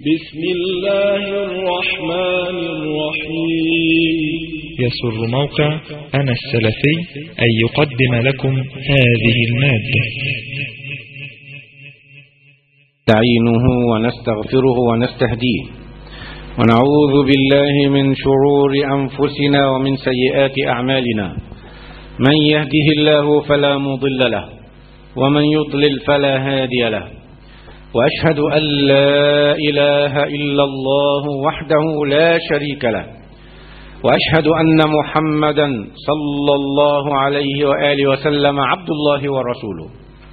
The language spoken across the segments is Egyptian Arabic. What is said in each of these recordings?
بسم الله الرحمن الرحيم يسر موقع أنا السلفي أن يقدم لكم هذه المادة نستعينه ونستغفره ونستهديه ونعوذ بالله من شرور أنفسنا ومن سيئات أعمالنا من يهده الله فلا مضل له ومن يضلل فلا هادي له وأشهد أن لا إله إلا الله وحده لا شريك له وأشهد أن محمدا صلى الله عليه وآله وسلم عبد الله ورسوله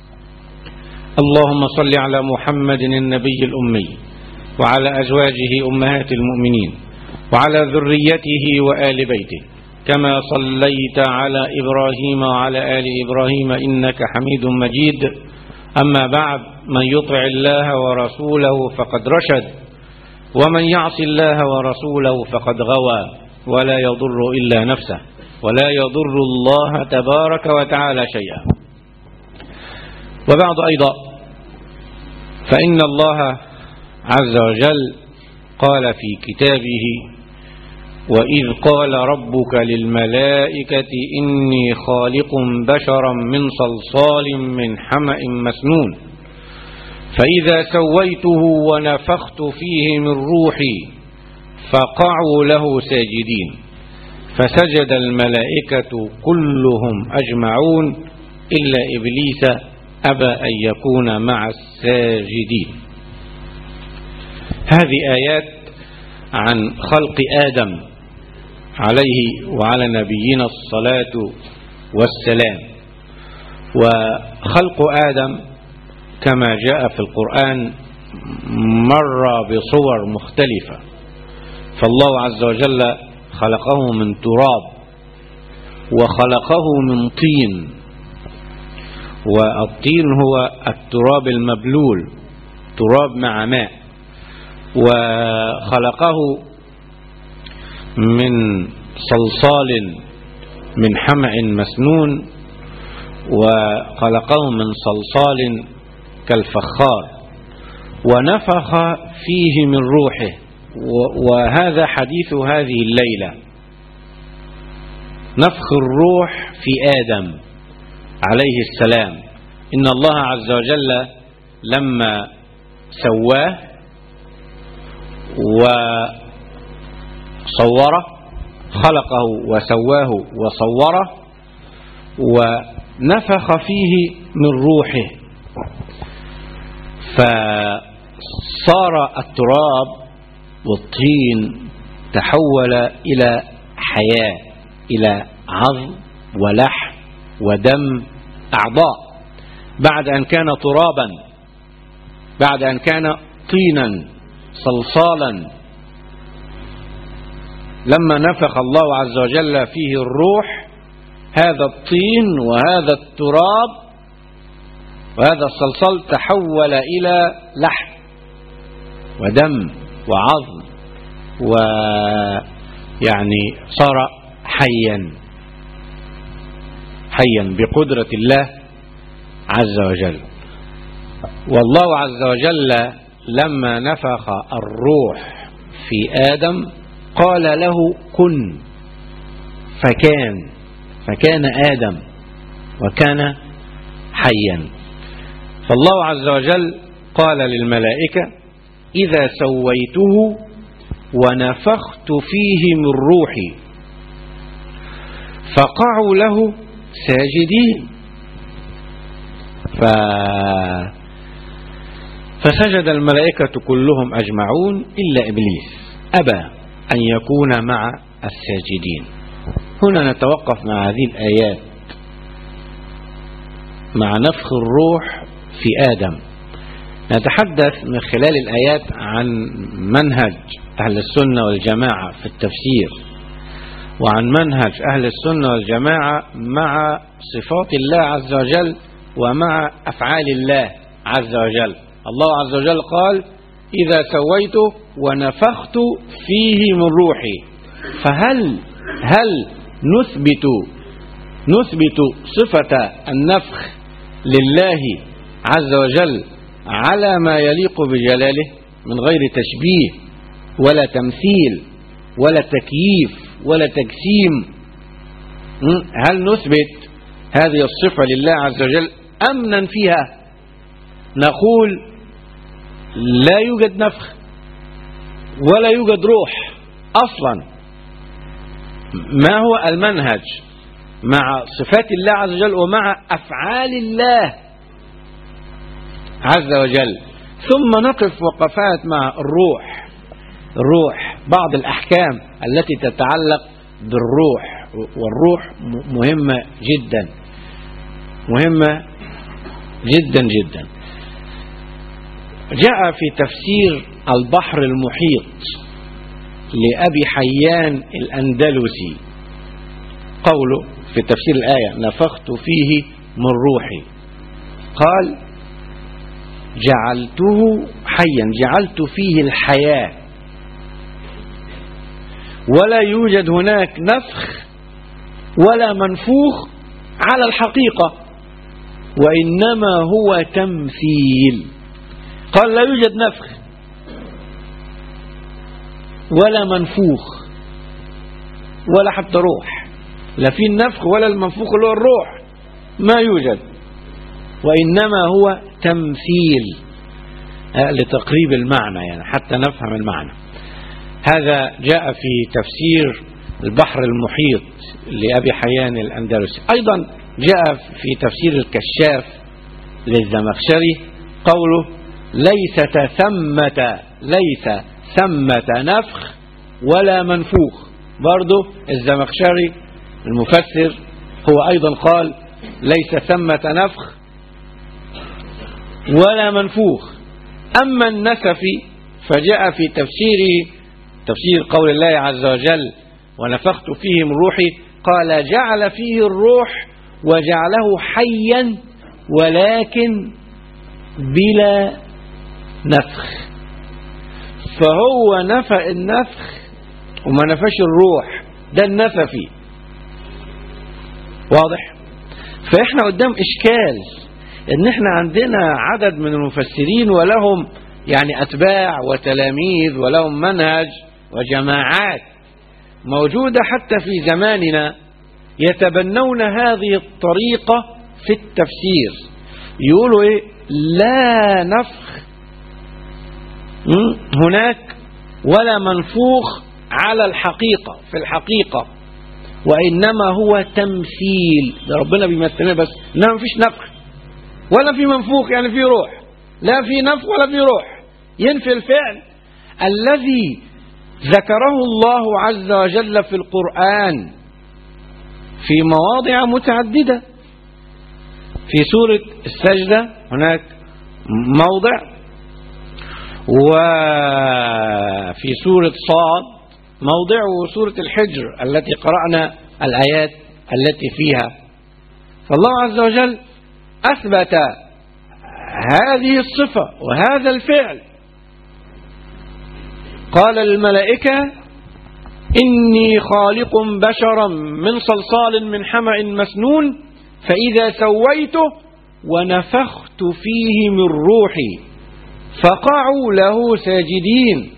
اللهم صل على محمد النبي الأمي وعلى أزواجه أمهات المؤمنين وعلى ذريته وآل بيته كما صليت على إبراهيم وعلى آل إبراهيم إنك حميد مجيد أما بعد من يطع الله ورسوله فقد رشد ومن يعص الله ورسوله فقد غوى ولا يضر إلا نفسه ولا يضر الله تبارك وتعالى شيئا وبعد أيضا فإن الله عز وجل قال في كتابه وإذ قال ربك للملائكة إني خالق بشرا من صلصال من حمأ مسنون فإذا سويته ونفخت فيه من روحي فقعوا له ساجدين فسجد الملائكة كلهم أجمعون إلا إبليس أبى أن يكون مع الساجدين هذه آيات عن خلق آدم عليه وعلى نبينا الصلاة والسلام وخلق آدم كما جاء في القرآن مر بصور مختلفة فالله عز وجل خلقه من تراب وخلقه من طين والطين هو التراب المبلول تراب مع ماء وخلقه من صلصال من حمع مسنون وخلقه من صلصال كالفخار ونفخ فيه من روحه وهذا حديث هذه الليلة نفخ الروح في آدم عليه السلام إن الله عز وجل لما سواه وصوره خلقه وسواه وصوره ونفخ فيه من روحه فصار التراب والطين تحول إلى حياة إلى عظم ولحم ودم أعضاء بعد أن كان ترابا بعد أن كان طينا صلصالا لما نفخ الله عز وجل فيه الروح هذا الطين وهذا التراب وهذا الصلصال تحول إلى لحم ودم وعظم ويعني صار حيا حيا بقدرة الله عز وجل والله عز وجل لما نفخ الروح في آدم قال له كن فكان فكان آدم وكان حيا فالله عز وجل قال للملائكة إذا سويته ونفخت فيه من روحي فقعوا له ساجدين ف... فسجد الملائكة كلهم أجمعون إلا إبليس أبى أن يكون مع الساجدين هنا نتوقف مع هذه الآيات مع نفخ الروح في آدم نتحدث من خلال الآيات عن منهج أهل السنة والجماعة في التفسير وعن منهج أهل السنة والجماعة مع صفات الله عز وجل ومع أفعال الله عز وجل الله عز وجل قال إذا سويته ونفخت فيه من روحي فهل هل نثبت نثبت صفة النفخ لله عز وجل على ما يليق بجلاله من غير تشبيه ولا تمثيل ولا تكييف ولا تجسيم م? هل نثبت هذه الصفة لله عز وجل أم ننفيها نقول لا يوجد نفخ ولا يوجد روح أصلا ما هو المنهج مع صفات الله عز وجل ومع أفعال الله عز وجل ثم نقف وقفات مع الروح الروح بعض الأحكام التي تتعلق بالروح والروح مهمة جدا مهمة جدا جدا جاء في تفسير البحر المحيط لأبي حيان الأندلسي قوله في تفسير الآية نفخت فيه من روحي قال جعلته حيا جعلت فيه الحياة ولا يوجد هناك نفخ ولا منفوخ على الحقيقة وإنما هو تمثيل قال لا يوجد نفخ ولا منفوخ ولا حتى روح لا في النفخ ولا المنفوخ اللي هو الروح ما يوجد وإنما هو تمثيل لتقريب المعنى يعني حتى نفهم المعنى هذا جاء في تفسير البحر المحيط لأبي حيان الأندلسي أيضا جاء في تفسير الكشاف للزمخشري قوله ليس ثمة ليس ثمة نفخ ولا منفوخ برضه الزمخشري المفسر هو أيضا قال ليس ثمة نفخ ولا منفوخ أما النسفي فجاء في تفسيره تفسير قول الله عز وجل ونفخت فيه من روحي قال جعل فيه الروح وجعله حيا ولكن بلا نفخ فهو نفى النفخ وما نفاش الروح ده النففي واضح فاحنا قدام اشكال ان احنا عندنا عدد من المفسرين ولهم يعني اتباع وتلاميذ ولهم منهج وجماعات موجودة حتى في زماننا يتبنون هذه الطريقة في التفسير يقولوا ايه لا نفخ هناك ولا منفوخ على الحقيقة في الحقيقة وإنما هو تمثيل ده ربنا بيمثلنا بس إنما مفيش نفخ ولا في منفوخ يعني في روح لا في نفخ ولا في روح ينفي الفعل الذي ذكره الله عز وجل في القرآن في مواضع متعددة في سورة السجدة هناك موضع وفي سورة صاد موضع وسورة الحجر التي قرأنا الآيات التي فيها فالله عز وجل أثبت هذه الصفة وهذا الفعل قال للملائكة إني خالق بشرا من صلصال من حمأ مسنون فإذا سويته ونفخت فيه من روحي فقعوا له ساجدين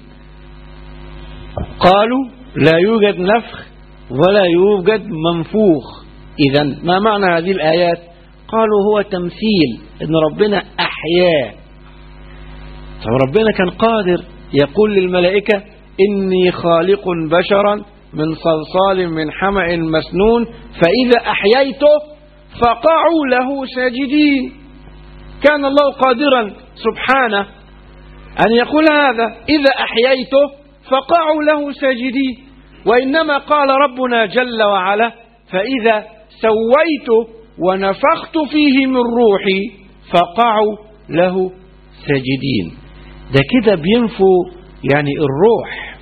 قالوا لا يوجد نفخ ولا يوجد منفوخ إذا ما معنى هذه الآيات قالوا هو تمثيل إن ربنا أحياه طب ربنا كان قادر يقول للملائكة إني خالق بشرا من صلصال من حمأ مسنون فإذا أحييته فقعوا له ساجدين كان الله قادرا سبحانه أن يقول هذا إذا أحييته فقعوا له ساجدين وإنما قال ربنا جل وعلا فإذا سويته ونفخت فيه من روحي فقعوا له ساجدين ده كده بينفوا يعني الروح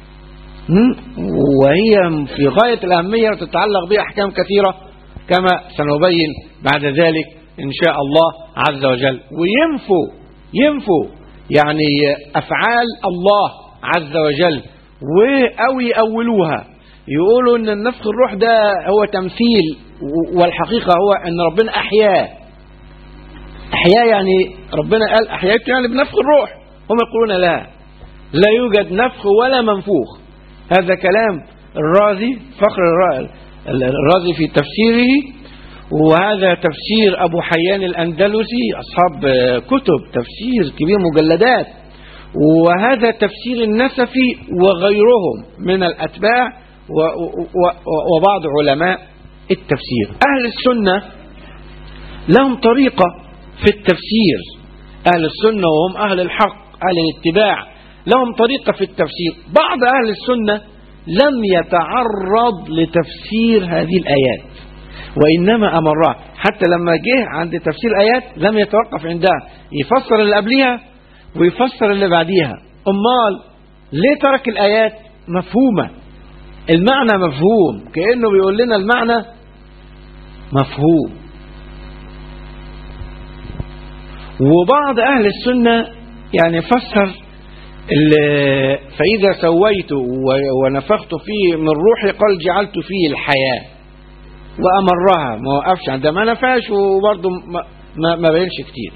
وهي في غاية الأهمية وتتعلق بها أحكام كثيرة كما سنبين بعد ذلك إن شاء الله عز وجل وينفوا ينفوا يعني أفعال الله عز وجل أو يأولوها يقولوا أن النفخ الروح ده هو تمثيل والحقيقة هو أن ربنا أحياه أحياه يعني ربنا قال أحياته يعني بنفخ الروح هم يقولون لا لا يوجد نفخ ولا منفوخ هذا كلام الرازي فخر الرا- الرازي في تفسيره وهذا تفسير أبو حيان الأندلسي أصحاب آه، كتب تفسير كبير مجلدات وهذا تفسير النسفي وغيرهم من الأتباع و- و- و- وبعض علماء التفسير أهل السنة لهم طريقة في التفسير أهل السنة وهم أهل الحق أهل الاتباع لهم طريقة في التفسير بعض أهل السنة لم يتعرض لتفسير هذه الآيات وإنما أمرها حتى لما جه عند تفسير الآيات لم يتوقف عندها يفسر اللي قبلها ويفسر اللي بعديها أمال ليه ترك الآيات مفهومة المعنى مفهوم كأنه بيقول لنا المعنى مفهوم وبعض أهل السنة يعني فسر ال- فإذا سويت و- ونفخت فيه من روحي قال جعلت فيه الحياة وأمرها ما وقفش عندها ما نفاش وبرضه ما, ما, ما بينش كتير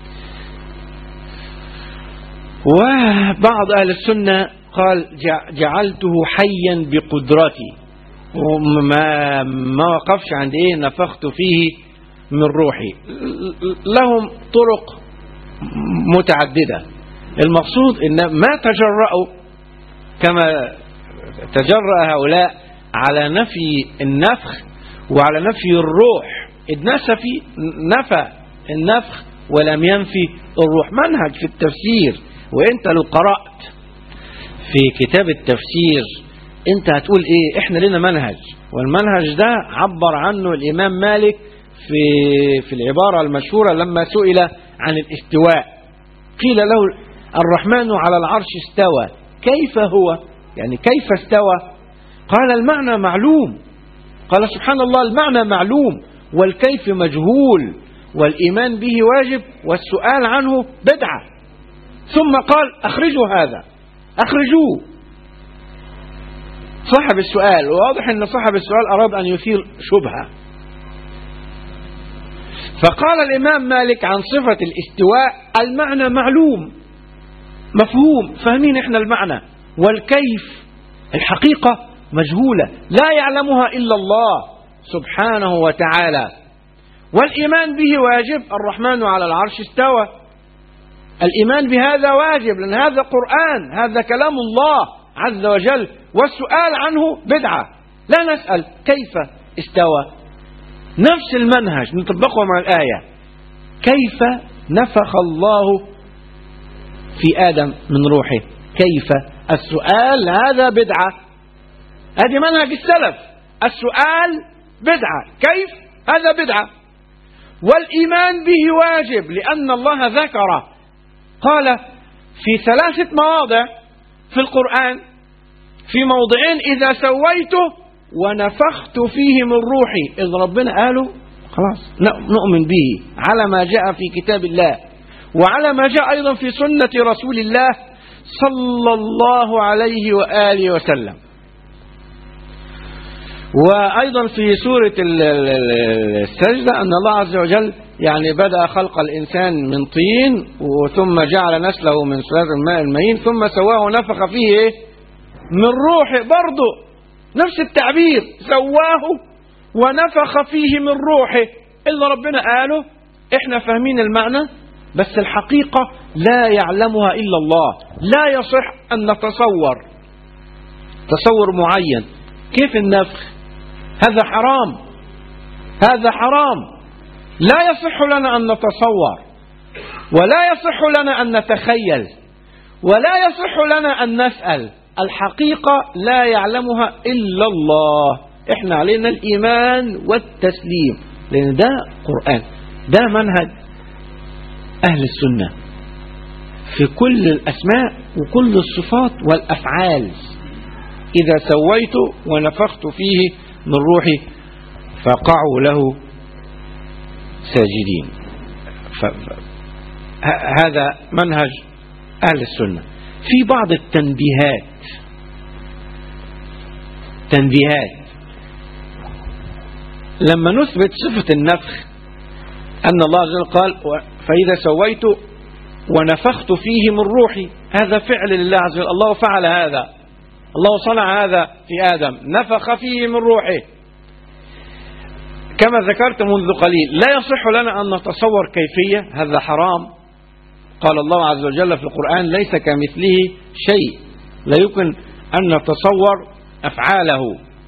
وبعض أهل السنة قال جع- جعلته حيا بقدرتي وما ما وقفش عند ايه نفخت فيه من روحي لهم طرق متعددة المقصود ان ما تجرأوا كما تجرأ هؤلاء على نفي النفخ وعلى نفي الروح النسفي نفى النفخ ولم ينفي الروح منهج في التفسير وانت لو قرأت في كتاب التفسير انت هتقول ايه احنا لنا منهج والمنهج ده عبر عنه الامام مالك في في العبارة المشهورة لما سئل عن الاستواء قيل له الرحمن على العرش استوى كيف هو يعني كيف استوى قال المعنى معلوم قال سبحان الله المعنى معلوم والكيف مجهول والإيمان به واجب والسؤال عنه بدعة ثم قال أخرجوا هذا أخرجوه صاحب السؤال واضح أن صاحب السؤال أراد أن يثير شبهة فقال الإمام مالك عن صفة الاستواء المعنى معلوم مفهوم فاهمين احنا المعنى والكيف الحقيقة مجهولة لا يعلمها إلا الله سبحانه وتعالى والإيمان به واجب الرحمن على العرش استوى الإيمان بهذا واجب لأن هذا قرآن هذا كلام الله عز وجل والسؤال عنه بدعة لا نسأل كيف استوى نفس المنهج نطبقه مع الآية كيف نفخ الله في آدم من روحه كيف السؤال هذا بدعة هذه منهج السلف السؤال بدعة كيف هذا بدعة والإيمان به واجب لأن الله ذكر قال في ثلاثة مواضع في القرآن في موضعين إذا سويته ونفخت فيه من روحي إذ ربنا قالوا خلاص نؤمن به على ما جاء في كتاب الله وعلى ما جاء أيضا في سنة رسول الله صلى الله عليه وآله وسلم وأيضا في سورة السجدة أن الله عز وجل يعني بدأ خلق الإنسان من طين وثم جعل نسله من سلالة الماء المهين ثم سواه ونفخ فيه إيه؟ من روحه برضه نفس التعبير سواه ونفخ فيه من روحه إلا ربنا قاله إحنا فاهمين المعنى بس الحقيقة لا يعلمها إلا الله لا يصح أن نتصور تصور معين كيف النفخ هذا حرام هذا حرام لا يصح لنا أن نتصور ولا يصح لنا أن نتخيل ولا يصح لنا أن نسأل الحقيقة لا يعلمها إلا الله احنا علينا الإيمان والتسليم لأن ده قرآن ده منهج أهل السنة في كل الأسماء وكل الصفات والأفعال إذا سويت ونفخت فيه من روحي فقعوا له ساجدين ف... هذا منهج أهل السنة في بعض التنبيهات تنبيهات لما نثبت صفة النفخ أن الله عز وجل قال فإذا سويت ونفخت فيه من روحي هذا فعل لله عز وجل الله فعل هذا الله صنع هذا في آدم نفخ فيه من روحه كما ذكرت منذ قليل لا يصح لنا أن نتصور كيفية هذا حرام قال الله عز وجل في القرآن ليس كمثله شيء لا يمكن أن نتصور أفعاله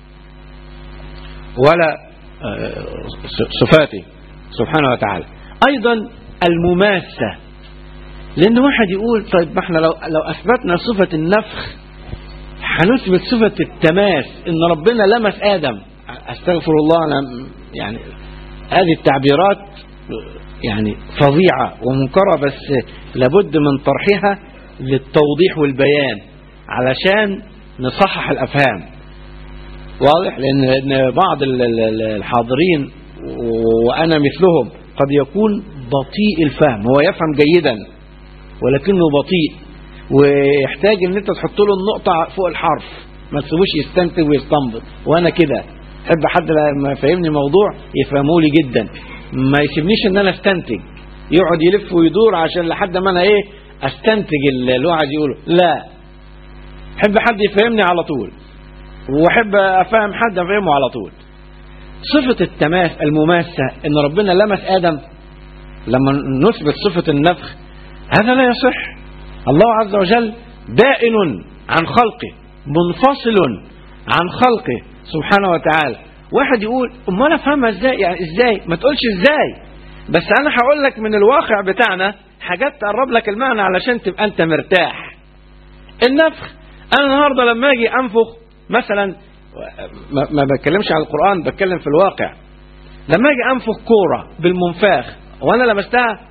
ولا آه، صفاته سبحانه وتعالى أيضا المماسة لأن واحد يقول طيب ما احنا لو, لو أثبتنا صفة النفخ هنثبت صفة التماس إن ربنا لمس آدم أستغفر الله أنا يعني هذه التعبيرات يعني فظيعة ومنكرة بس لابد من طرحها للتوضيح والبيان علشان نصحح الأفهام واضح لأن لأن بعض ال- ال- ال- الحاضرين و- وأنا مثلهم قد يكون بطيء الفهم هو يفهم جيدا ولكنه بطيء ويحتاج ان انت تحط له النقطة فوق الحرف ما تسيبوش يستنتج ويستنبط وانا كده احب حد لما يفهمني موضوع يفهمه لي جدا ما يسيبنيش ان انا استنتج يقعد يلف ويدور عشان لحد ما انا ايه استنتج اللي هو عايز يقوله لا احب حد يفهمني على طول واحب افهم حد افهمه على طول صفة التماس المماسة ان ربنا لمس ادم لما نثبت صفة النفخ هذا لا يصح الله عز وجل بائن عن خلقه منفصل عن خلقه سبحانه وتعالى واحد يقول امال افهمها ازاي يعني ازاي ما تقولش ازاي بس انا هقول لك من الواقع بتاعنا حاجات تقرب لك المعنى علشان تبقى انت مرتاح النفخ انا النهارده لما اجي انفخ مثلا ما, ما بتكلمش عن القران بتكلم في الواقع لما اجي انفخ كوره بالمنفاخ وانا لمستها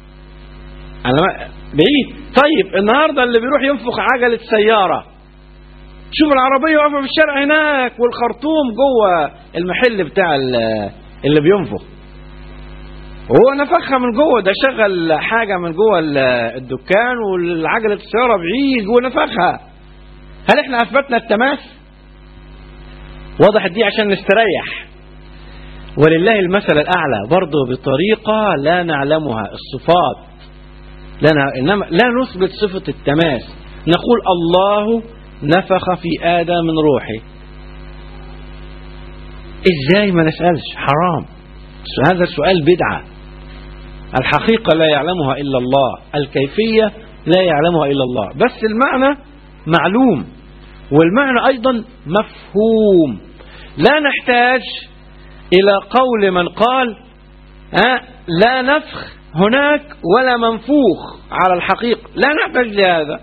انا ما- بعيد طيب النهارده اللي بيروح ينفخ عجله سياره شوف العربيه واقفه في الشارع هناك والخرطوم جوه المحل بتاع ال- اللي بينفخ وهو نفخها من جوه ده شغل حاجه من جوه ال- الدكان والعجله السياره بعيد ونفخها هل احنا اثبتنا التماس وضحت دي عشان نستريح ولله المثل الاعلى برضه بطريقه لا نعلمها الصفات لا نع- انما لا نثبت صفه التماس نقول الله نفخ في ادم من روحه ازاي ما نسالش حرام هذا السؤال بدعه الحقيقه لا يعلمها الا الله الكيفيه لا يعلمها الا الله بس المعنى معلوم والمعنى ايضا مفهوم لا نحتاج الى قول من قال ها لا نفخ هناك ولا منفوخ على الحقيقة لا نحتاج لهذا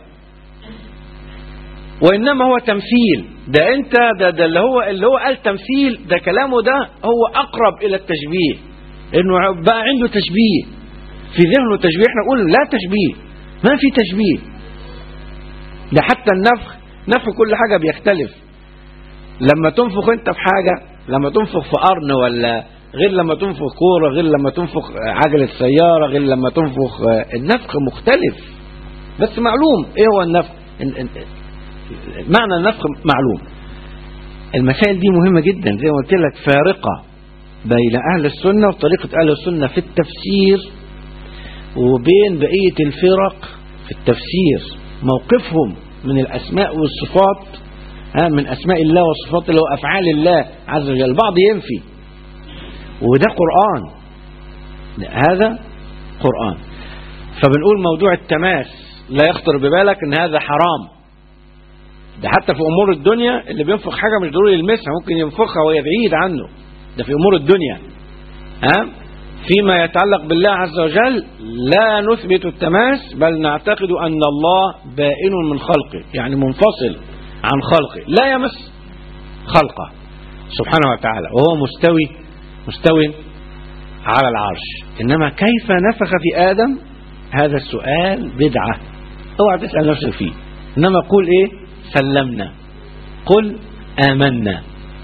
وإنما هو تمثيل ده أنت ده, ده اللي هو اللي هو قال تمثيل ده كلامه ده هو أقرب إلى التشبيه إنه بقى عنده تشبيه في ذهنه تشبيه احنا نقول لا تشبيه ما في تشبيه ده حتى النفخ نفخ كل حاجة بيختلف لما تنفخ انت في حاجة لما تنفخ في قرن ولا غير لما تنفخ كورة غير لما تنفخ عجلة سيارة غير لما تنفخ النفخ مختلف بس معلوم ايه هو النفخ ال- ال- معنى النفخ معلوم المسائل دي مهمة جدا زي ما قلت لك فارقة بين أهل السنة وطريقة أهل السنة في التفسير وبين بقية الفرق في التفسير موقفهم من الأسماء والصفات ها من أسماء الله وصفات الله وأفعال الله عز وجل البعض ينفي وده قرآن هذا قرآن فبنقول موضوع التماس لا يخطر ببالك ان هذا حرام ده حتى في امور الدنيا اللي بينفخ حاجه مش ضروري يلمسها ممكن ينفخها وهي بعيد عنه ده في امور الدنيا ها فيما يتعلق بالله عز وجل لا نثبت التماس بل نعتقد ان الله بائن من خلقه يعني منفصل عن خلقه لا يمس خلقه سبحانه وتعالى وهو مستوي مستوي على العرش انما كيف نفخ في ادم هذا السؤال بدعه اوعى تسال نفسك فيه انما قول ايه سلمنا قل امنا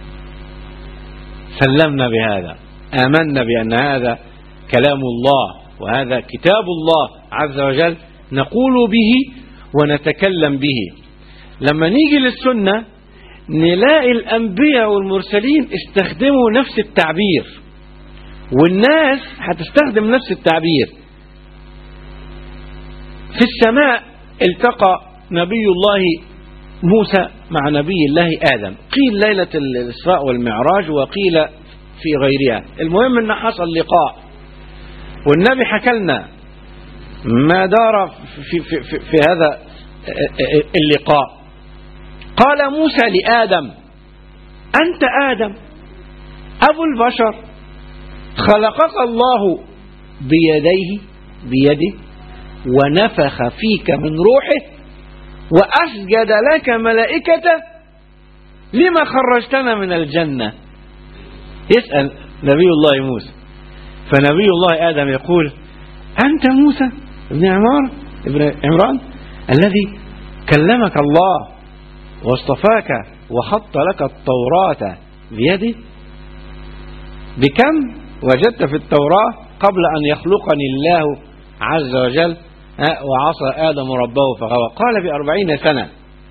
سلمنا بهذا امنا بان هذا كلام الله وهذا كتاب الله عز وجل نقول به ونتكلم به لما نيجي للسنه نلاقي الانبياء والمرسلين استخدموا نفس التعبير والناس هتستخدم نفس التعبير في السماء التقى نبي الله موسى مع نبي الله آدم قيل ليلة الإسراء والمعراج وقيل في غيرها المهم أن حصل لقاء والنبي حكى لنا ما دار في, في, في, في هذا اللقاء قال موسى لآدم أنت آدم أبو البشر خلقك الله بيديه بيده ونفخ فيك من روحه وأسجد لك ملائكته لما خرجتنا من الجنة يسأل نبي الله موسى فنبي الله آدم يقول أنت موسى ابن عمار ابن عمران الذي كلمك الله واصطفاك وحط لك التوراة بيده بكم وجدت في التوراة قبل أن يخلقني الله عز وجل وعصى آدم ربه فغوى قال بأربعين سنة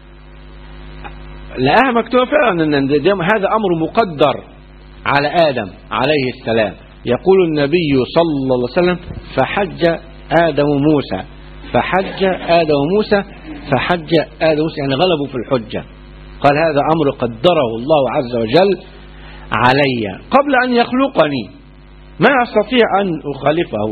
لقاها مكتوبة فعلا أن هذا أمر مقدر على آدم عليه السلام يقول النبي صلى الله عليه وسلم فحج آدم موسى فحج آدم موسى فحج آدم موسى يعني غلبوا في الحجة قال هذا أمر قدره الله عز وجل علي قبل أن يخلقني ما أستطيع أن أخالفه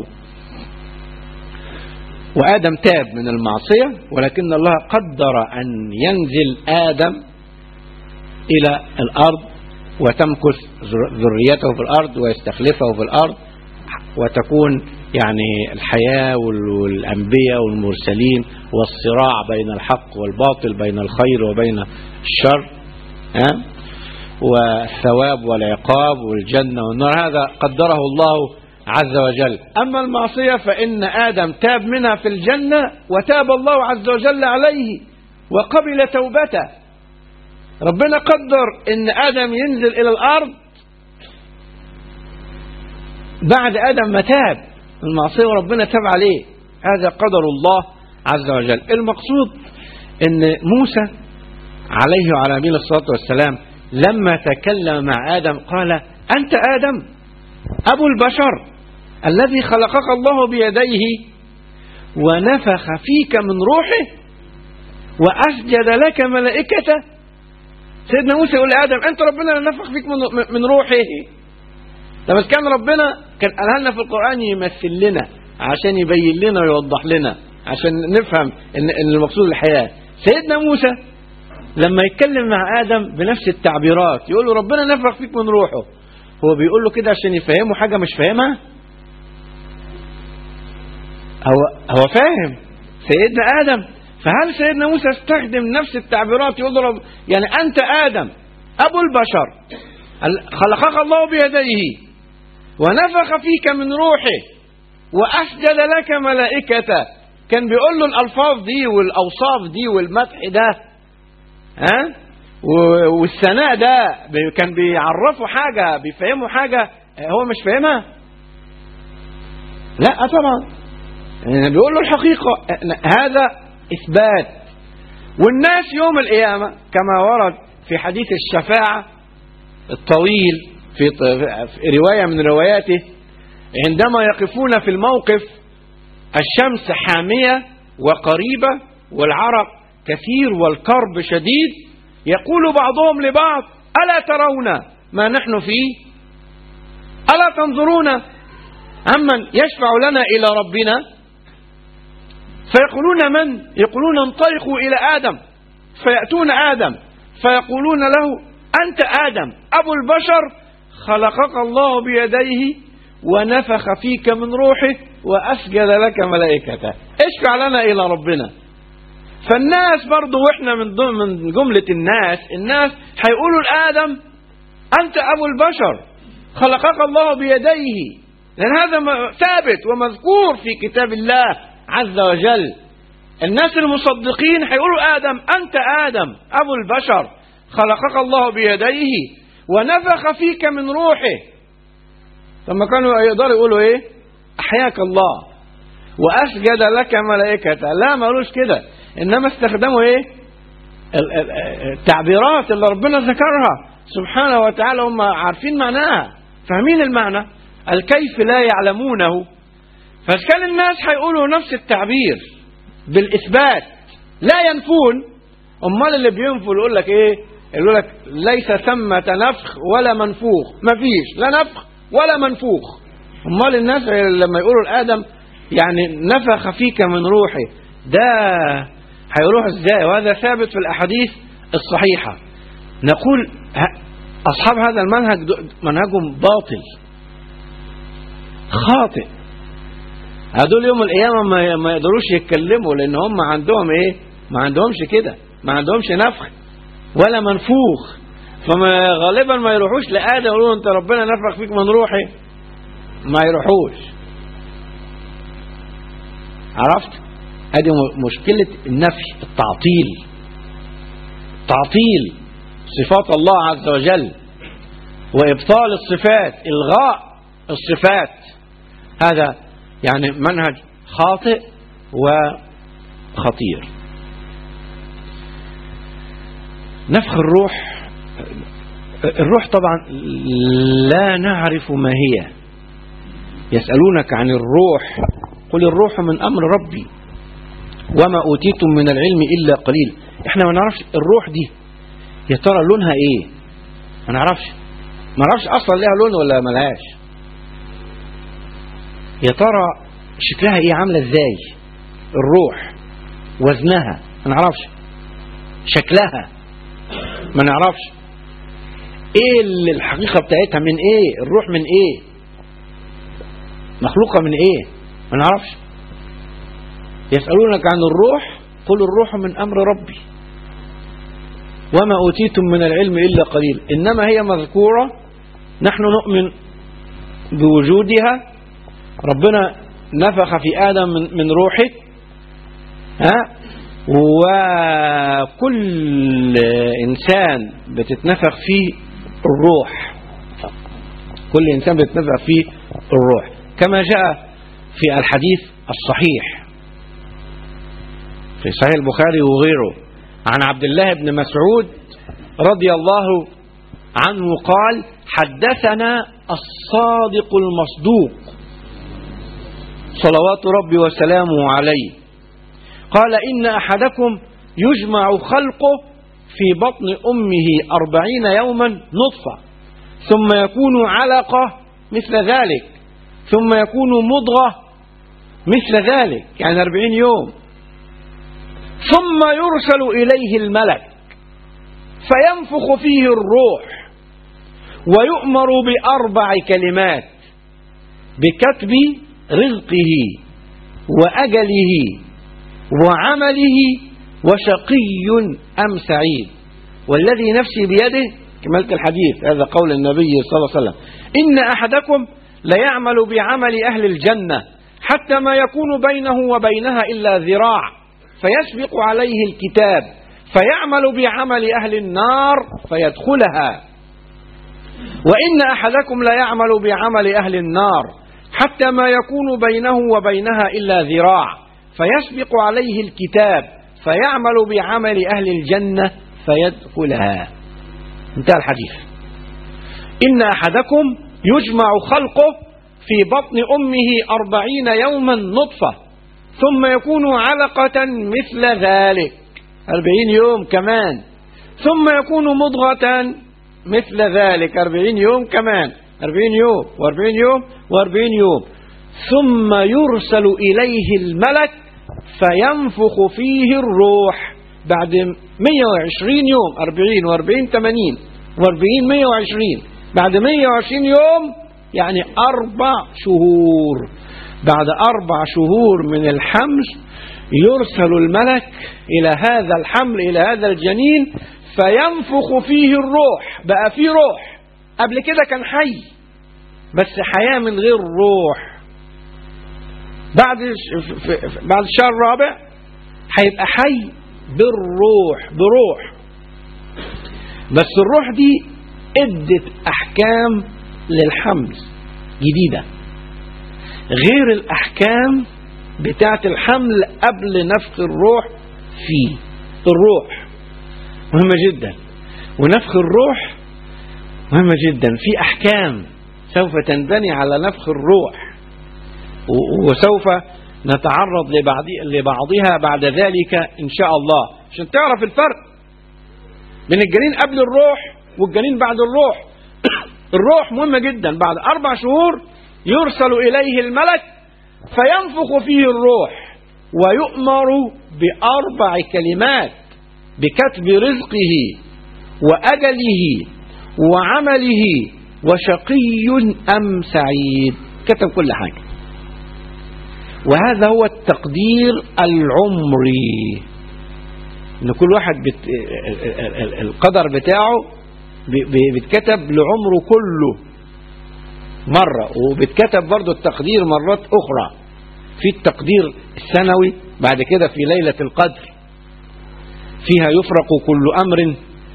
وآدم تاب من المعصية ولكن الله قدر أن ينزل آدم إلى الأرض وتمكث ذريته في الأرض ويستخلفه في الأرض وتكون يعني الحياة والأنبياء والمرسلين والصراع بين الحق والباطل بين الخير وبين الشر ها والثواب والعقاب والجنة والنار هذا قدره الله عز وجل أما المعصية فإن آدم تاب منها في الجنة وتاب الله عز وجل عليه وقبل توبته ربنا قدر ان ادم ينزل الى الارض بعد ادم ما تاب المعصيه وربنا تاب عليه هذا قدر الله عز وجل المقصود ان موسى عليه وعلى نبينا الصلاه والسلام لما تكلم مع ادم قال انت ادم ابو البشر الذي خلقك الله بيديه ونفخ فيك من روحه واسجد لك ملائكته سيدنا موسى يقول لآدم أنت ربنا نفخ فيك من, من روحه طب بس كان ربنا كان قالها لنا في القرآن يمثل لنا عشان يبين لنا ويوضح لنا عشان نفهم إن, إن المقصود الحياة سيدنا موسى لما يتكلم مع آدم بنفس التعبيرات يقول له ربنا نفخ فيك من روحه هو بيقول له كده عشان يفهمه حاجة مش فاهمها هو هو فاهم سيدنا آدم فهل سيدنا موسى استخدم نفس التعبيرات يقول له يعني أنت آدم أبو البشر خلقك الله بيديه ونفخ فيك من روحه وأسجد لك ملائكته كان بيقول له الألفاظ دي والأوصاف دي والمدح ده ها والثناء ده كان بيعرفوا حاجة بيفهموا حاجة هو مش فاهمها لا طبعا يعني بيقول له الحقيقة هذا إثبات والناس يوم القيامة كما ورد في حديث الشفاعة الطويل في رواية من رواياته عندما يقفون في الموقف الشمس حامية وقريبة والعرق كثير والكرب شديد يقول بعضهم لبعض ألا ترون ما نحن فيه ألا تنظرون عمن يشفع لنا إلى ربنا فيقولون من يقولون انطلقوا إلى آدم فيأتون آدم فيقولون له أنت آدم أبو البشر خلقك الله بيديه ونفخ فيك من روحه وأسجد لك ملائكته اشفع لنا إلى ربنا فالناس برضو وإحنا من, من جملة الناس الناس هيقولوا لآدم أنت أبو البشر خلقك الله بيديه لأن هذا ثابت ومذكور في كتاب الله عز وجل الناس المصدقين هيقولوا آدم أنت آدم أبو البشر خلقك الله بيديه ونفخ فيك من روحه لما كانوا يقدروا يقولوا ايه أحياك الله وأسجد لك ملائكة لا مالوش كده إنما استخدموا ايه التعبيرات اللي ربنا ذكرها سبحانه وتعالى هم عارفين معناها فاهمين المعنى الكيف لا يعلمونه فكان الناس هيقولوا نفس التعبير بالإثبات لا ينفون امال اللي بينفوا يقول لك ايه يقول لك ليس ثمة نفخ ولا منفوخ مفيش لا نفخ ولا منفوخ امال الناس لما يقولوا لادم يعني نفخ فيك من روحي ده هيروح ازاي وهذا ثابت في الاحاديث الصحيحه نقول ه- اصحاب هذا المنهج د- منهجهم باطل خاطئ هدول يوم القيامه ما ما يقدروش يتكلموا لان هم عندهم ايه ما عندهمش كده ما عندهمش نفخ ولا منفوخ فما غالبا ما يروحوش لادم يقولوا له انت ربنا نفخ فيك من روحي ما يروحوش عرفت ادي م- مشكله النفي التعطيل تعطيل صفات الله عز وجل وابطال الصفات الغاء الصفات هذا يعني منهج خاطئ وخطير نفخ الروح الروح طبعا لا نعرف ما هي يسألونك عن الروح قل الروح من أمر ربي وما أوتيتم من العلم إلا قليل احنا ما نعرفش الروح دي يا ترى لونها ايه ما نعرفش ما نعرفش اصلا ليها لون ولا ملهاش يا ترى شكلها ايه عامله ازاي الروح وزنها ما نعرفش شكلها ما نعرفش ايه اللي الحقيقه بتاعتها من ايه الروح من ايه مخلوقه من ايه ما نعرفش يسالونك عن الروح قل الروح من امر ربي وما اوتيتم من العلم الا قليل انما هي مذكوره نحن نؤمن بوجودها ربنا نفخ في ادم من, من روحه ها وكل انسان بتتنفخ فيه الروح كل انسان بيتنفخ فيه الروح كما جاء في الحديث الصحيح في صحيح البخاري وغيره عن عبد الله بن مسعود رضي الله عنه قال حدثنا الصادق المصدوق صلوات ربي وسلامه عليه قال إن أحدكم يجمع خلقه في بطن أمه أربعين يوما نطفة ثم يكون علقة مثل ذلك ثم يكون مضغة مثل ذلك يعني أربعين يوم ثم يرسل إليه الملك فينفخ فيه الروح ويؤمر بأربع كلمات بكتب رزقه وأجله وعمله وشقي أم سعيد والذي نفسي بيده كملت الحديث هذا قول النبي صلى الله عليه وسلم إن أحدكم ليعمل بعمل أهل الجنة حتى ما يكون بينه وبينها إلا ذراع فيسبق عليه الكتاب فيعمل بعمل أهل النار فيدخلها وإن أحدكم ليعمل بعمل أهل النار حتى ما يكون بينه وبينها إلا ذراع فيسبق عليه الكتاب فيعمل بعمل أهل الجنة فيدخلها انتهى الحديث إن أحدكم يجمع خلقه في بطن أمه أربعين يوما نطفة ثم يكون علقة مثل ذلك أربعين يوم كمان ثم يكون مضغة مثل ذلك أربعين يوم كمان أربعين يوم وأربعين يوم وأربعين يوم ثم يرسل إليه الملك فينفخ فيه الروح بعد 120 يوم 40 و40 80 و40 120 بعد 120 يوم يعني أربع شهور بعد أربع شهور من الحمل يرسل الملك إلى هذا الحمل إلى هذا الجنين فينفخ فيه الروح بقى فيه روح قبل كده كان حي بس حياة من غير روح بعد بعد الشهر الرابع هيبقى حي بالروح بروح بس الروح دي ادت احكام للحمل جديدة غير الاحكام بتاعت الحمل قبل نفخ الروح فيه الروح مهمة جدا ونفخ الروح مهمة جدا في احكام سوف تنبني على نفخ الروح وسوف نتعرض لبعض لبعضها بعد ذلك إن شاء الله عشان تعرف الفرق بين الجنين قبل الروح والجنين بعد الروح الروح مهمة جدا بعد أربع شهور يرسل إليه الملك فينفخ فيه الروح ويؤمر بأربع كلمات بكتب رزقه وأجله وعمله وشقي أم سعيد كتب كل حاجة وهذا هو التقدير العمري ان كل واحد بت... القدر بتاعه بيتكتب لعمره كله مرة وبيتكتب برضه التقدير مرات أخرى في التقدير السنوي بعد كده في ليلة القدر فيها يفرق كل أمر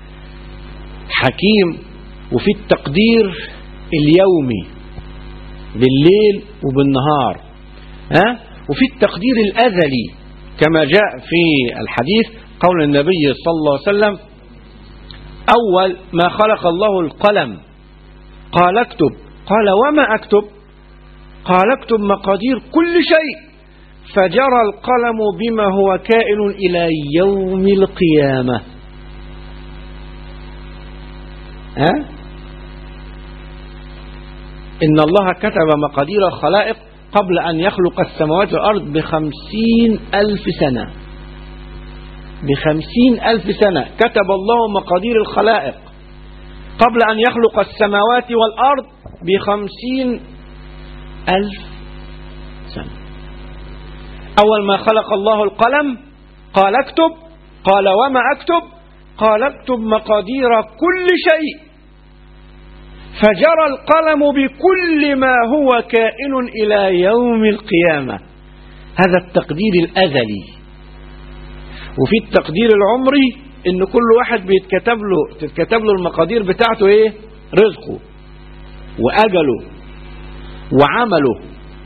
حكيم وفي التقدير اليومي بالليل وبالنهار ها وفي التقدير الأزلي كما جاء في الحديث قول النبي صلى الله عليه وسلم أول ما خلق الله القلم قال اكتب قال وما أكتب قال اكتب مقادير كل شيء فجرى القلم بما هو كائن إلى يوم القيامة ها؟ إن الله كتب مقادير الخلائق قبل أن يخلق السماوات والأرض بخمسين ألف سنة بخمسين ألف سنة كتب الله مقادير الخلائق قبل أن يخلق السماوات والأرض بخمسين ألف سنة أول ما خلق الله القلم قال اكتب قال وما أكتب قال اكتب مقادير كل شيء فجرى القلم بكل ما هو كائن إلى يوم القيامة هذا التقدير الأزلي وفي التقدير العمري ان كل واحد بيتكتب له تتكتب له المقادير بتاعته ايه رزقه واجله وعمله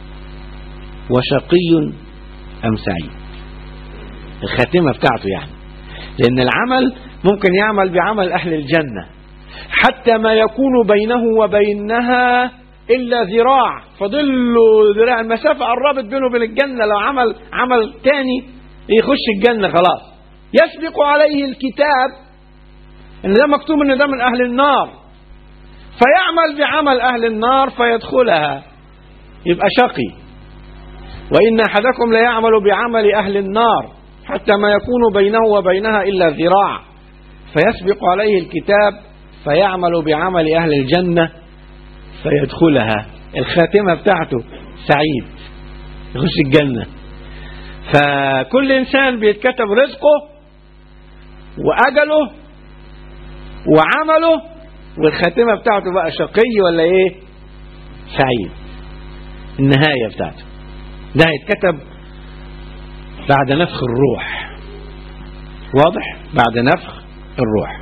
وشقي ام سعيد الخاتمه بتاعته يعني لان العمل ممكن يعمل بعمل اهل الجنه حتى ما يكون بينه وبينها الا ذراع فضل ذراع المسافه قربت بينه وبين الجنه لو عمل عمل تاني يخش الجنة خلاص يسبق عليه الكتاب ان ده مكتوب ان ده من اهل النار فيعمل بعمل اهل النار فيدخلها يبقى شقي وان احدكم ليعمل بعمل اهل النار حتى ما يكون بينه وبينها الا ذراع فيسبق عليه الكتاب فيعمل بعمل اهل الجنه فيدخلها الخاتمه بتاعته سعيد يخش الجنه فكل إنسان بيتكتب رزقه وأجله وعمله والخاتمة بتاعته بقى شقي ولا إيه سعيد النهاية بتاعته ده هيتكتب بعد نفخ الروح واضح بعد نفخ الروح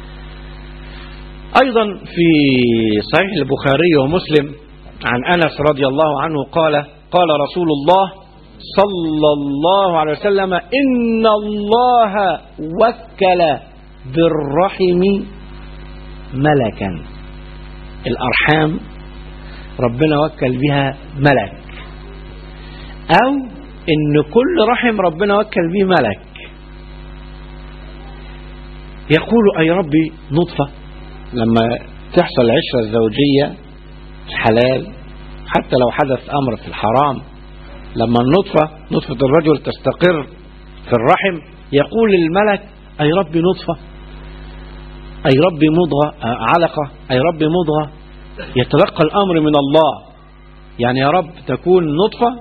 أيضا في صحيح البخاري ومسلم عن أنس رضي الله عنه قال قال رسول الله صلى الله عليه وسلم إن الله وكل بالرحم ملكا الأرحام ربنا وكل بها ملك أو إن كل رحم ربنا وكل به ملك يقول أي ربي نطفة لما تحصل العشرة الزوجية الحلال حتى لو حدث أمر في الحرام لما النطفة نطفة الرجل تستقر في الرحم يقول الملك أي ربي نطفة أي ربي مضغة علقة أي ربي مضغة يتلقى الأمر من الله يعني يا رب تكون نطفة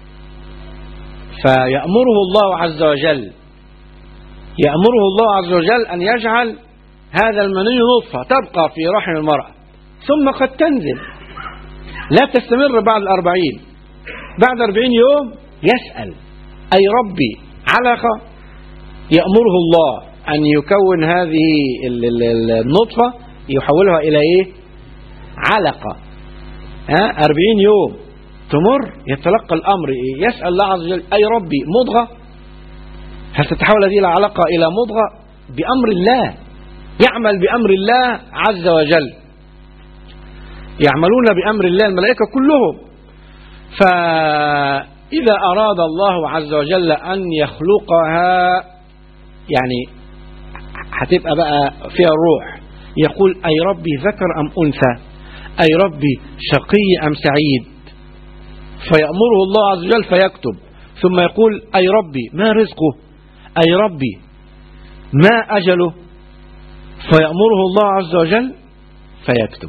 فيأمره الله عز وجل يأمره الله عز وجل أن يجعل هذا المني نطفة تبقى في رحم المرأة ثم قد تنزل لا تستمر بعد الأربعين بعد أربعين يوم يسأل أي ربي علقة يأمره الله أن يكون هذه النطفة يحولها إلى إيه علقة ها أربعين يوم تمر يتلقى الأمر إيه؟ يسأل الله عز وجل أي ربي مضغة هل تتحول هذه العلاقة إلى مضغة بأمر الله يعمل بأمر الله عز وجل يعملون بأمر الله الملائكة كلهم إذا أراد الله عز وجل أن يخلقها يعني هتبقى بقى فيها الروح يقول أي ربي ذكر أم أنثى أي ربي شقي أم سعيد فيأمره الله عز وجل فيكتب ثم يقول أي ربي ما رزقه أي ربي ما أجله فيأمره الله عز وجل فيكتب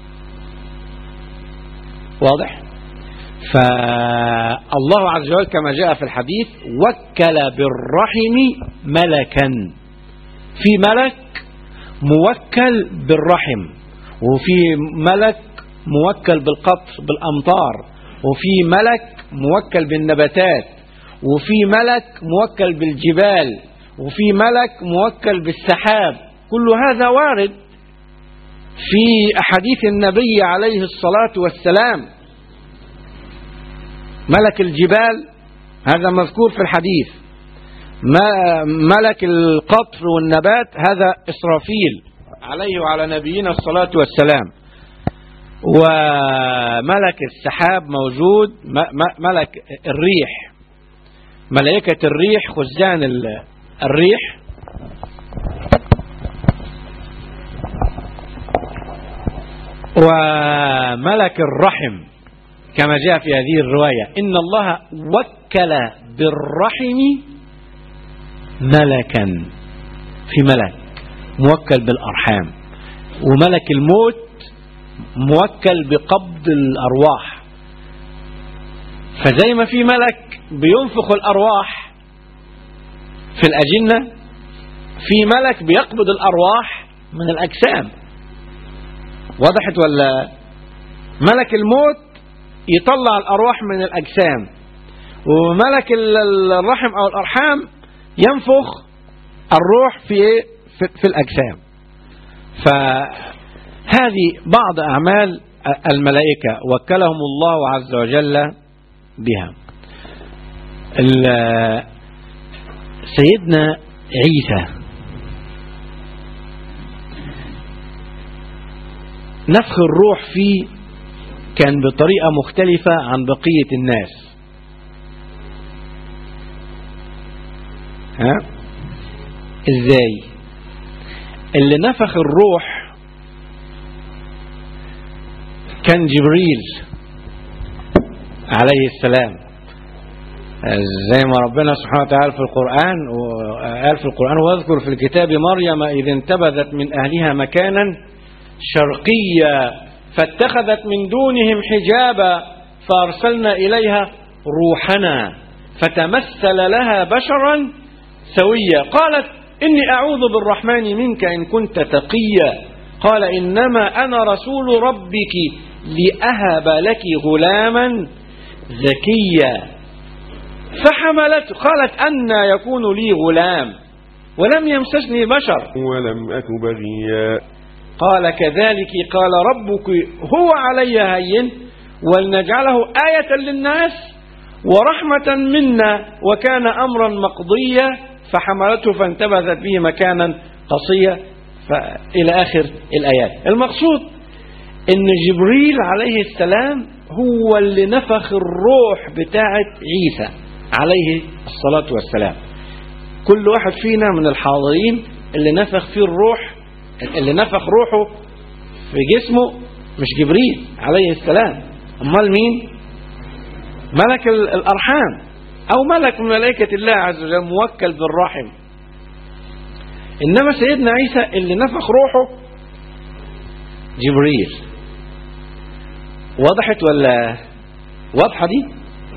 واضح فالله عز وجل كما جاء في الحديث وكل بالرحم ملكا في ملك موكل بالرحم وفي ملك موكل بالقطر بالأمطار وفي ملك موكل بالنباتات وفي ملك موكل بالجبال وفي ملك موكل بالسحاب كل هذا وارد في أحاديث النبي عليه الصلاة والسلام ملك الجبال هذا مذكور في الحديث ملك القطر والنبات هذا إسرافيل عليه وعلى نبينا الصلاة والسلام وملك السحاب موجود ملك الريح ملائكة الريح خزان الريح وملك الرحم كما جاء في هذه الرواية إن الله وكل بالرحم ملكا في ملك موكل بالأرحام وملك الموت موكل بقبض الأرواح فزي ما في ملك بينفخ الأرواح في الأجنة في ملك بيقبض الأرواح من الأجسام وضحت ولا ملك الموت يطلع الأرواح من الأجسام وملك الرحم أو الأرحام ينفخ الروح في في, في الأجسام فهذه بعض أعمال الملائكة وكلهم الله عز وجل بها سيدنا عيسى نفخ الروح فيه كان بطريقة مختلفة عن بقية الناس ها ازاي اللي نفخ الروح كان جبريل عليه السلام زي ما ربنا سبحانه وتعالى في القرآن قال في القرآن واذكر في الكتاب مريم إذ انتبذت من أهلها مكانا شرقيا فاتخذت من دونهم حجابا فأرسلنا إليها روحنا فتمثل لها بشرا سويا قالت إني أعوذ بالرحمن منك إن كنت تقيا قال إنما أنا رسول ربك لأهب لك غلاما زكيا فحملت قالت أن يكون لي غلام ولم يمسسني بشر ولم أك بغيا قال كذلك قال ربك هو علي هين ولنجعله آية للناس ورحمة منا وكان أمرا مقضيا فحملته فانتبذت به مكانا قصيا إلى آخر الآيات المقصود أن جبريل عليه السلام هو اللي نفخ الروح بتاعة عيسى عليه الصلاة والسلام كل واحد فينا من الحاضرين اللي نفخ فيه الروح اللي نفخ روحه في جسمه مش جبريل عليه السلام امال مين ملك الارحام او ملك من ملائكه الله عز وجل موكل بالرحم انما سيدنا عيسى اللي نفخ روحه جبريل وضحت ولا واضحه دي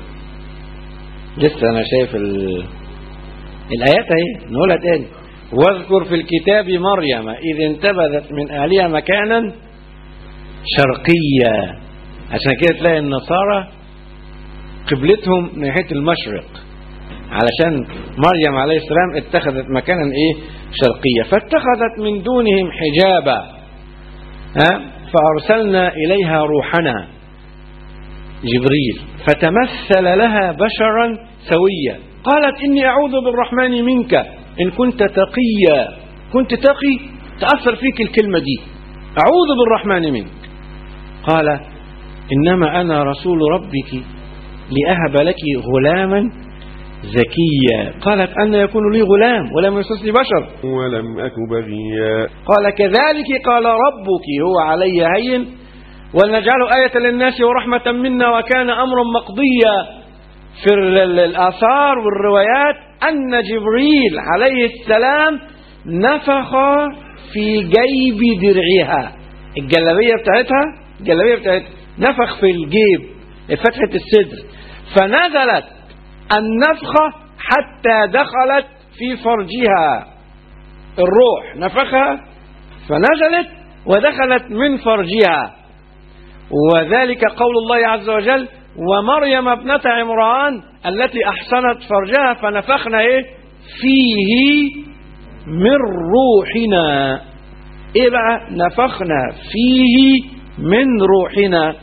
لسه انا شايف ال... الايات اهي نقولها تاني واذكر في الكتاب مريم إذ انتبذت من أهلها مكانا شرقيا عشان كده تلاقي النصارى قبلتهم ناحية المشرق علشان مريم عليه السلام اتخذت مكانا ايه شرقية فاتخذت من دونهم حجابا ها فأرسلنا إليها روحنا جبريل فتمثل لها بشرا سويا قالت إني أعوذ بالرحمن منك إن كنت تقيا كنت تقي تأثر فيك الكلمة دي أعوذ بالرحمن منك قال إنما أنا رسول ربك لأهب لك غلاما زكيا قالت أن يكون لي غلام ولم يمسسني بشر ولم أك بغيا قال كذلك قال ربك هو علي هين ولنجعله آية للناس ورحمة منا وكان أمرا مقضيا في ال- ال- الآثار والروايات أن جبريل عليه السلام نفخ في جيب درعها الجلابية بتاعتها الجلابية بتاعتها نفخ في الجيب فتحة الصدر فنزلت النفخة حتى دخلت في فرجها الروح نفخها فنزلت ودخلت من فرجها وذلك قول الله عز وجل ومريم ابنة عمران التي أحسنت فرجها فنفخنا إيه فيه من روحنا إيه بقى نفخنا فيه من روحنا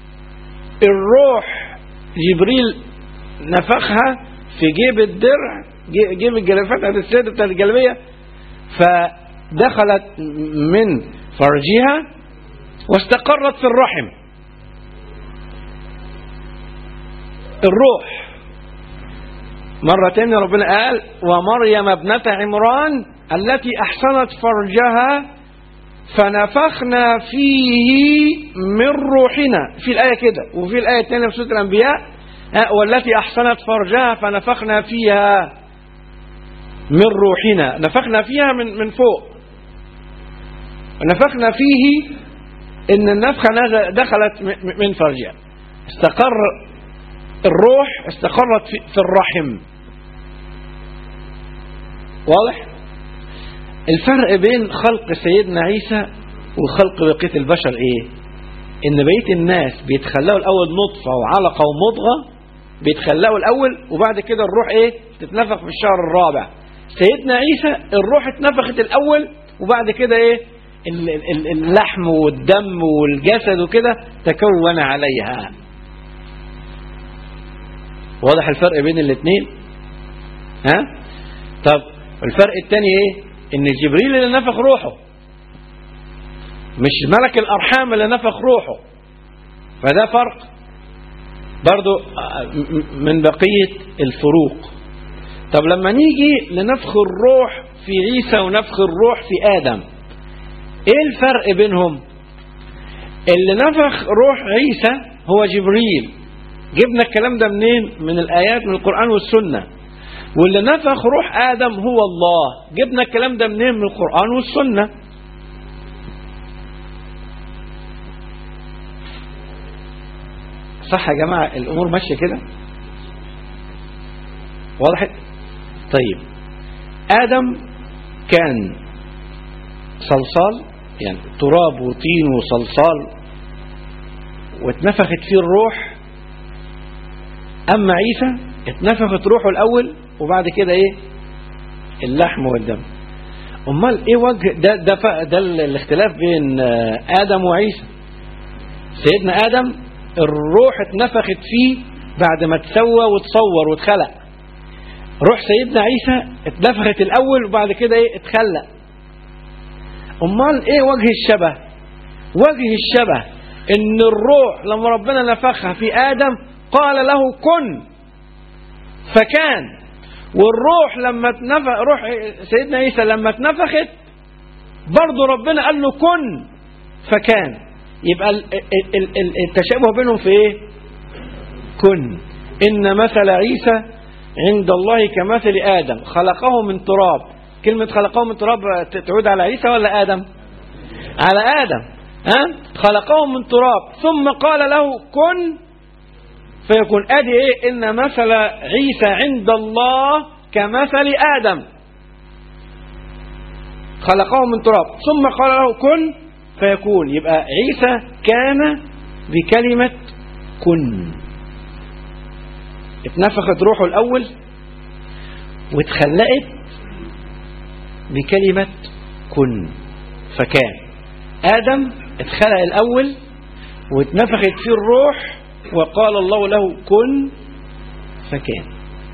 الروح جبريل نفخها في جيب الدرع جي- جيب الجلابيه بتاعت السيد بتاعت الجلابيه فدخلت من فرجها واستقرت في الرحم الروح مرة تانية ربنا قال ومريم ابنة عمران التي أحسنت فرجها فنفخنا فيه من روحنا في الآية كده وفي الآية الثانية في سورة الأنبياء ها، والتي أحسنت فرجها فنفخنا فيها من روحنا نفخنا فيها من من فوق نفخنا فيه ان النفخه نزل- دخلت م- م- من فرجها استقر الروح استقرت في, في الرحم واضح الفرق بين خلق سيدنا عيسى وخلق بقيه البشر ايه ان بقيه الناس بيتخلقوا الاول نطفه وعلقه ومضغه بيتخلقوا الاول وبعد كده الروح ايه تتنفخ في الشهر الرابع سيدنا عيسى الروح اتنفخت الاول وبعد كده ايه ال- ال- اللحم والدم والجسد وكده تكون عليها واضح الفرق بين الاثنين ها طب الفرق الثاني ايه ان جبريل اللي نفخ روحه مش ملك الارحام اللي نفخ روحه فده فرق برضو آه، م- م- من بقية الفروق طب لما نيجي لنفخ الروح في عيسى ونفخ الروح في آدم ايه الفرق بينهم اللي نفخ روح عيسى هو جبريل جبنا الكلام ده منين من الآيات من القرآن والسنة واللي نفخ روح آدم هو الله جبنا الكلام ده منين من القرآن والسنة صح يا جماعة الأمور ماشية كده وضحت طيب آدم كان صلصال يعني تراب وطين وصلصال واتنفخت فيه الروح أما عيسى اتنفخت روحه الأول وبعد كده إيه اللحم والدم أمال إيه وجه ده ده, ف- ده الاختلاف بين آه، آدم وعيسى سيدنا آدم الروح اتنفخت فيه بعد ما تسوى وتصور واتخلق روح سيدنا عيسى اتنفخت الأول وبعد كده إيه اتخلق أمال إيه وجه الشبه وجه الشبه إن الروح لما ربنا نفخها في آدم قال له كن فكان والروح لما اتنفخ روح سيدنا عيسى لما اتنفخت برضه ربنا قال له كن فكان يبقى ال- ال- ال- ال- التشابه بينهم في ايه كن ان مثل عيسى عند الله كمثل ادم خلقه من تراب كلمه خلقه من تراب ت- تعود على عيسى ولا ادم على ادم ها خلقه من تراب ثم قال له كن فيكون ادي ايه ان مثل عيسى عند الله كمثل ادم خلقه من تراب ثم قال له كن فيكون يبقى عيسى كان بكلمة كن اتنفخت روحه الأول واتخلقت بكلمة كن فكان آدم اتخلق الأول واتنفخت فيه الروح وقال الله له كن فكان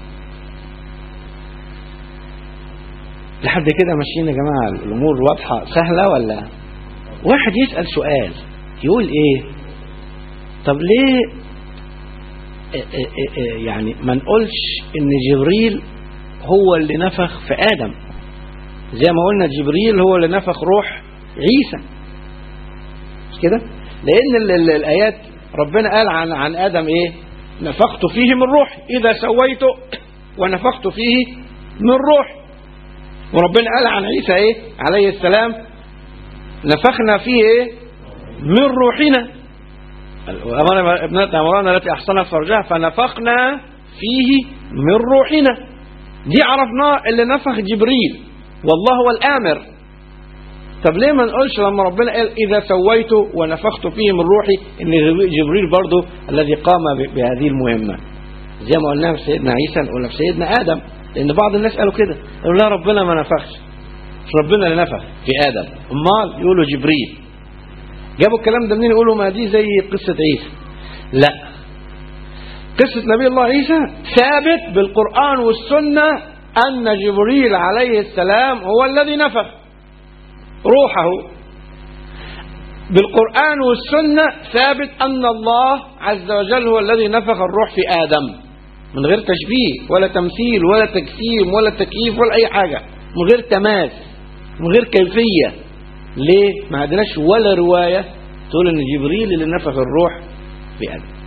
لحد كده ماشيين يا جماعة الأمور واضحة سهلة ولا واحد يسأل سؤال يقول إيه طب ليه يعني ما نقولش ان جبريل هو اللي نفخ في ادم زي ما قلنا جبريل هو اللي نفخ روح عيسى مش كده لان ال ال الايات ربنا قال عن عن ادم ايه نفخت فيه من روحي اذا سويته ونفخت فيه من روحي وربنا قال عن عيسى ايه عليه السلام نفخنا فيه ايه من روحنا أمر ابنة عمران التي أحصنت فرجها فنفخنا فيه من روحنا دي عرفناه اللي نفخ جبريل والله هو الآمر طب ليه ما نقولش لما ربنا قال إذا سويته ونفخت فيه من روحي إن جبريل برضه الذي قام بهذه المهمة زي ما قلنا في سيدنا عيسى نقولها في سيدنا آدم لأن بعض الناس قالوا كده قالوا لا ربنا ما نفخش مش ربنا اللي نفخ في آدم أمال يقولوا جبريل جابوا الكلام ده منين يقولوا ما دي زي قصة عيسى لا قصة نبي الله عيسى ثابت بالقرآن والسنة أن جبريل عليه السلام هو الذي نفخ روحه بالقرآن والسنة ثابت أن الله عز وجل هو الذي نفخ الروح في آدم من غير تشبيه ولا تمثيل ولا تجسيم ولا تكييف ولا أي حاجة من غير تماس من غير كيفية ليه ما عندناش ولا رواية تقول ان جبريل اللي نفخ الروح في آدم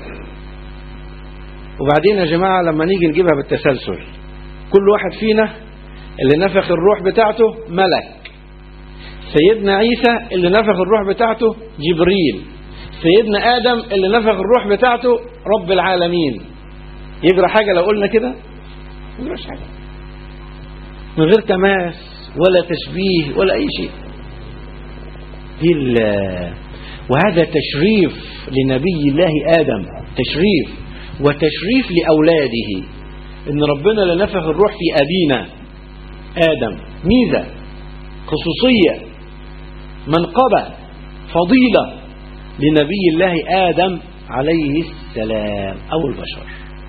وبعدين يا جماعة لما نيجي نجيبها بالتسلسل كل واحد فينا اللي نفخ الروح بتاعته ملك سيدنا عيسى اللي نفخ الروح بتاعته جبريل سيدنا آدم اللي نفخ الروح بتاعته رب العالمين يجرى حاجة لو قلنا كده ما يجراش حاجة من غير تماس ولا تشبيه ولا أي شيء دي وهذا تشريف لنبي الله آدم تشريف وتشريف لأولاده إن ربنا لنفخ الروح في أبينا آدم ميزة خصوصية منقبة فضيلة لنبي الله آدم عليه السلام أو البشر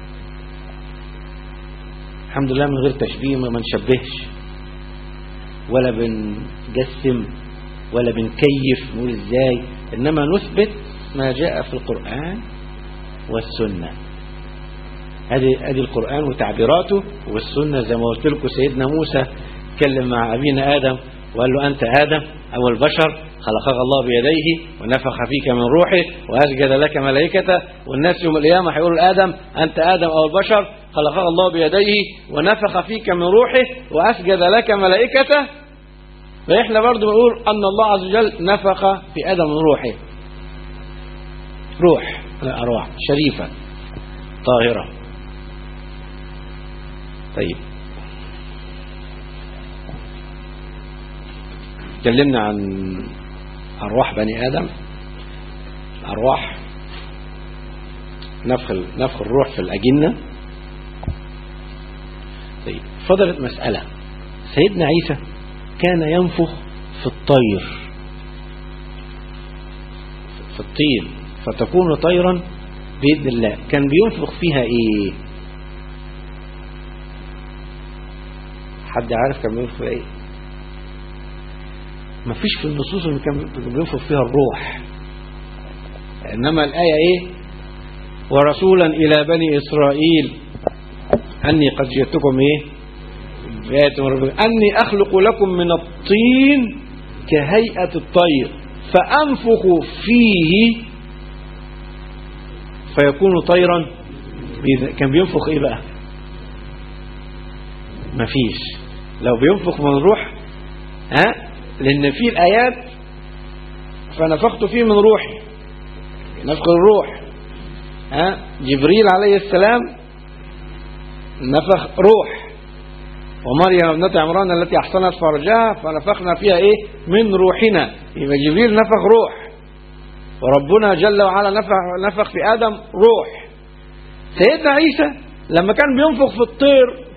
الحمد لله من غير تشبيه ما نشبهش ولا بنجسم ولا بنكيف نقول ازاي انما نثبت ما جاء في القرآن والسنة ادي ادي القرآن وتعبيراته والسنة زي ما قلت لكم سيدنا موسى اتكلم مع ابينا ادم وقال له انت ادم او البشر خلقك الله بيديه ونفخ فيك من روحه واسجد لك ملائكته والناس يوم القيامه هيقولوا لادم انت ادم او البشر خلقك الله بيديه ونفخ فيك من روحه واسجد لك ملائكته فإحنا برضو بنقول أن الله عز وجل نفخ في آدم من روحه روح الأرواح شريفة طاهرة طيب تكلمنا عن أرواح بني آدم أرواح نفخ نفخ الروح في الأجنة طيب فضلت مسألة سيدنا عيسى كان ينفخ في الطير في الطين فتكون طيرا بإذن الله كان بينفخ فيها ايه حد عارف كان بينفخ فيها ايه ما فيش في النصوص اللي كان بينفخ فيها الروح انما الآية ايه ورسولا الى بني اسرائيل اني قد جئتكم ايه بآية من ربكم أني أخلق لكم من الطين كهيئة الطير فأنفخ فيه فيكون طيرا كان بينفخ إيه بقى مفيش لو بينفخ من روح ها لأن في الآيات فنفخت فيه من روحي نفخ الروح ها جبريل عليه السلام نفخ روح ومريم ابنة عمران التي أحصنت فرجها فنفخنا فيها إيه من روحنا يبقى جبريل نفخ روح وربنا جل وعلا نفخ, نفخ في آدم روح سيدنا عيسى لما كان بينفخ في الطير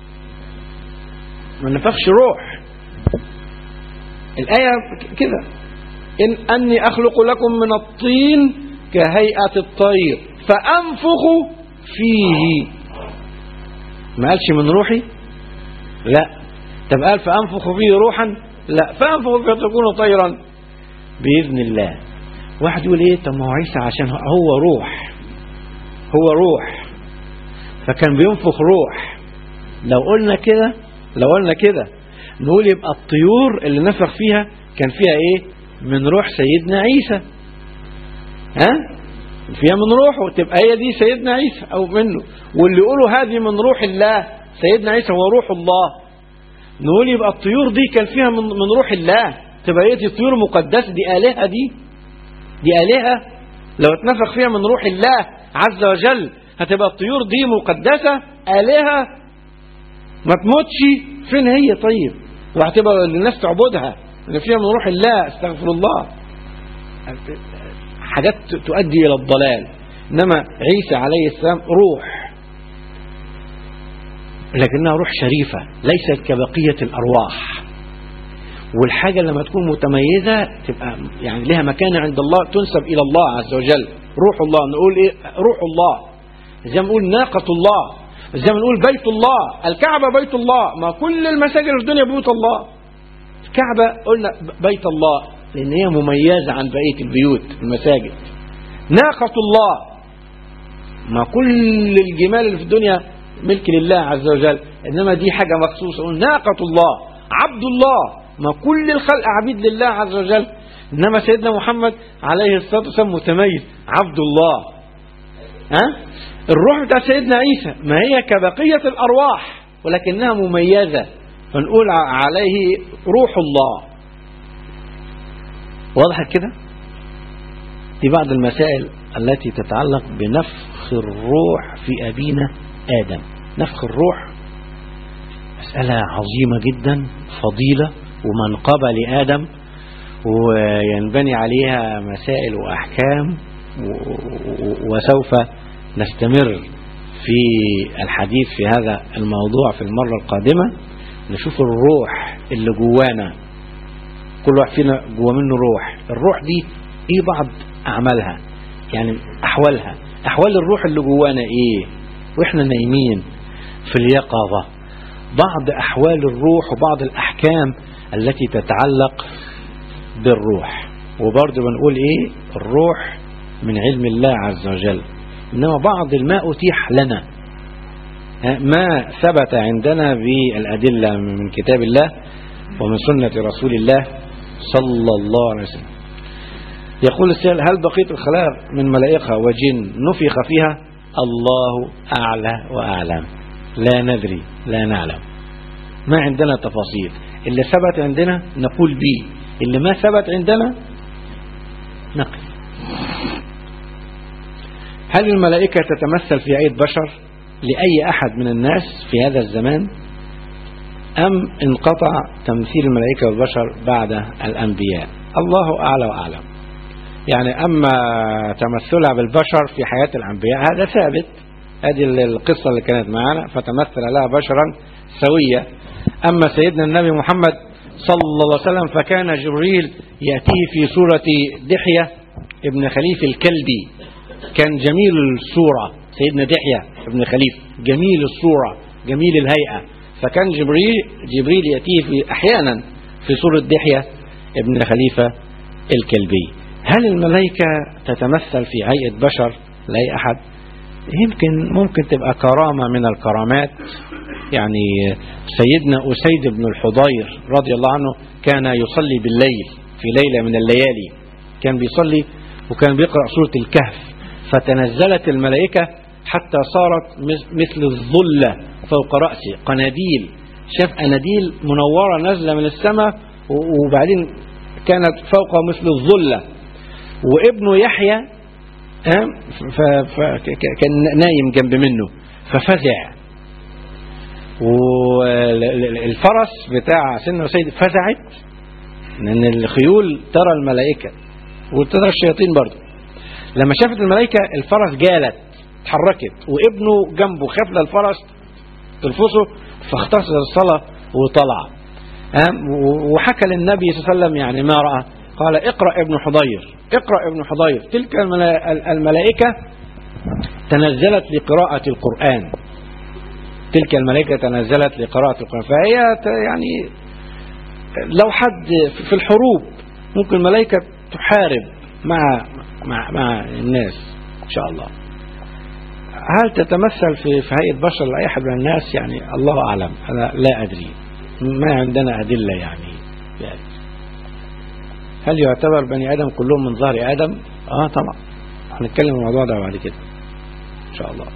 ما نفخش روح الآية كده إن أني أخلق لكم من الطين كهيئة الطير فأنفخ فيه ما قالش من روحي لا طب قال فأنفخ فيه روحا لا فأنفخ فيه تكون طيرا بإذن الله واحد يقول ايه طب ما هو عيسى عشان هو روح هو روح فكان بينفخ روح لو قلنا كده لو قلنا كده نقول يبقى الطيور اللي نفخ فيها كان فيها ايه من روح سيدنا عيسى ها فيها من روحه تبقى هي دي سيدنا عيسى او منه واللي يقولوا هذه من روح الله سيدنا عيسى هو روح الله نقول يبقى الطيور دي كان فيها من, من روح الله تبقى هي دي طيور مقدسه دي الهه دي دي الهه لو اتنفخ فيها من روح الله عز وجل هتبقى الطيور دي مقدسه الهه ما تموتش فين هي طيب وهتبقى الناس تعبدها اللي فيها من روح الله استغفر الله حاجات تؤدي الى الضلال انما عيسى عليه السلام روح لكنها روح شريفه ليست كبقيه الارواح والحاجه لما تكون متميزه تبقى يعني لها مكانه عند الله تنسب الى الله عز وجل روح الله نقول ايه روح الله زي ما نقول ناقه الله زي ما نقول بيت الله الكعبه بيت الله ما كل المساجد في الدنيا بيوت الله الكعبه قلنا بيت الله لان هي مميزه عن بقيه البيوت المساجد ناقه الله ما كل الجمال اللي في الدنيا ملك لله عز وجل انما دي حاجه مخصوصه نقول ناقه الله عبد الله ما كل الخلق عبيد لله عز وجل انما سيدنا محمد عليه الصلاه والسلام متميز عبد الله ها الروح بتاع سيدنا عيسى ما هي كبقيه الارواح ولكنها مميزه فنقول عليه روح الله واضح كده دي بعض المسائل التي تتعلق بنفخ الروح في أبينا آدم نفخ الروح مسألة عظيمة جدا فضيلة ومنقبة لآدم وينبني عليها مسائل وأحكام وسوف نستمر في الحديث في هذا الموضوع في المرة القادمة نشوف الروح اللي جوانا كل واحد فينا جوا منه روح الروح دي ايه بعض اعمالها يعني احوالها احوال الروح اللي جوانا ايه واحنا نايمين في اليقظة بعض احوال الروح وبعض الاحكام التي تتعلق بالروح وبرضه بنقول ايه الروح من علم الله عز وجل انما بعض ما اتيح لنا ما ثبت عندنا بالادله من كتاب الله ومن سنه رسول الله صلى الله عليه وسلم يقول السائل هل بقية الخلائق من ملائكة وجن نفخ فيها الله أعلى وأعلم لا ندري لا نعلم ما عندنا تفاصيل اللي ثبت عندنا نقول به اللي ما ثبت عندنا نقف هل الملائكة تتمثل في أيد بشر لأي أحد من الناس في هذا الزمان أم انقطع تمثيل الملائكة والبشر بعد الأنبياء الله أعلى وأعلم يعني أما تمثلها بالبشر في حياة الأنبياء هذا ثابت هذه القصة اللي كانت معنا فتمثل لها بشرا سوية أما سيدنا النبي محمد صلى الله عليه وسلم فكان جبريل يأتيه في صورة دحية ابن خليف الكلبي كان جميل الصورة سيدنا دحية ابن خليف جميل الصورة جميل الهيئة فكان جبريل جبريل يأتيه في أحيانا في صورة دحية ابن خليفة الكلبي هل الملائكة تتمثل في هيئة بشر لأي أحد يمكن ممكن تبقى كرامة من الكرامات يعني سيدنا أسيد بن الحضير رضي الله عنه كان يصلي بالليل في ليلة من الليالي كان بيصلي وكان بيقرأ سورة الكهف فتنزلت الملائكة حتى صارت مثل الظلة فوق رأسه قناديل شاف قناديل منورة نازلة من السماء وبعدين كانت فوق مثل الظلة وابنه يحيى كان نايم جنب منه ففزع والفرس بتاع سيدنا سيد فزعت لان الخيول ترى الملائكة وترى الشياطين برضه لما شافت الملائكة الفرس جالت اتحركت وابنه جنبه خاف الفرس تلفظه فاختصر الصلاة وطلع وحكى للنبي صلى الله عليه وسلم يعني ما رأى قال اقرأ ابن حضير اقرأ ابن حضير تلك الملائكة تنزلت لقراءة القرآن تلك الملائكة تنزلت لقراءة القرآن فهي يعني لو حد في الحروب ممكن الملائكة تحارب مع مع مع الناس إن شاء الله هل تتمثل في في هيئة بشر لأي أحد من الناس يعني الله أعلم أنا لا أدري ما عندنا أدلة يعني يعني هل يعتبر بني آدم كلهم من ظهر آدم آه طبعا هنتكلم الموضوع ده بعد كده إن شاء الله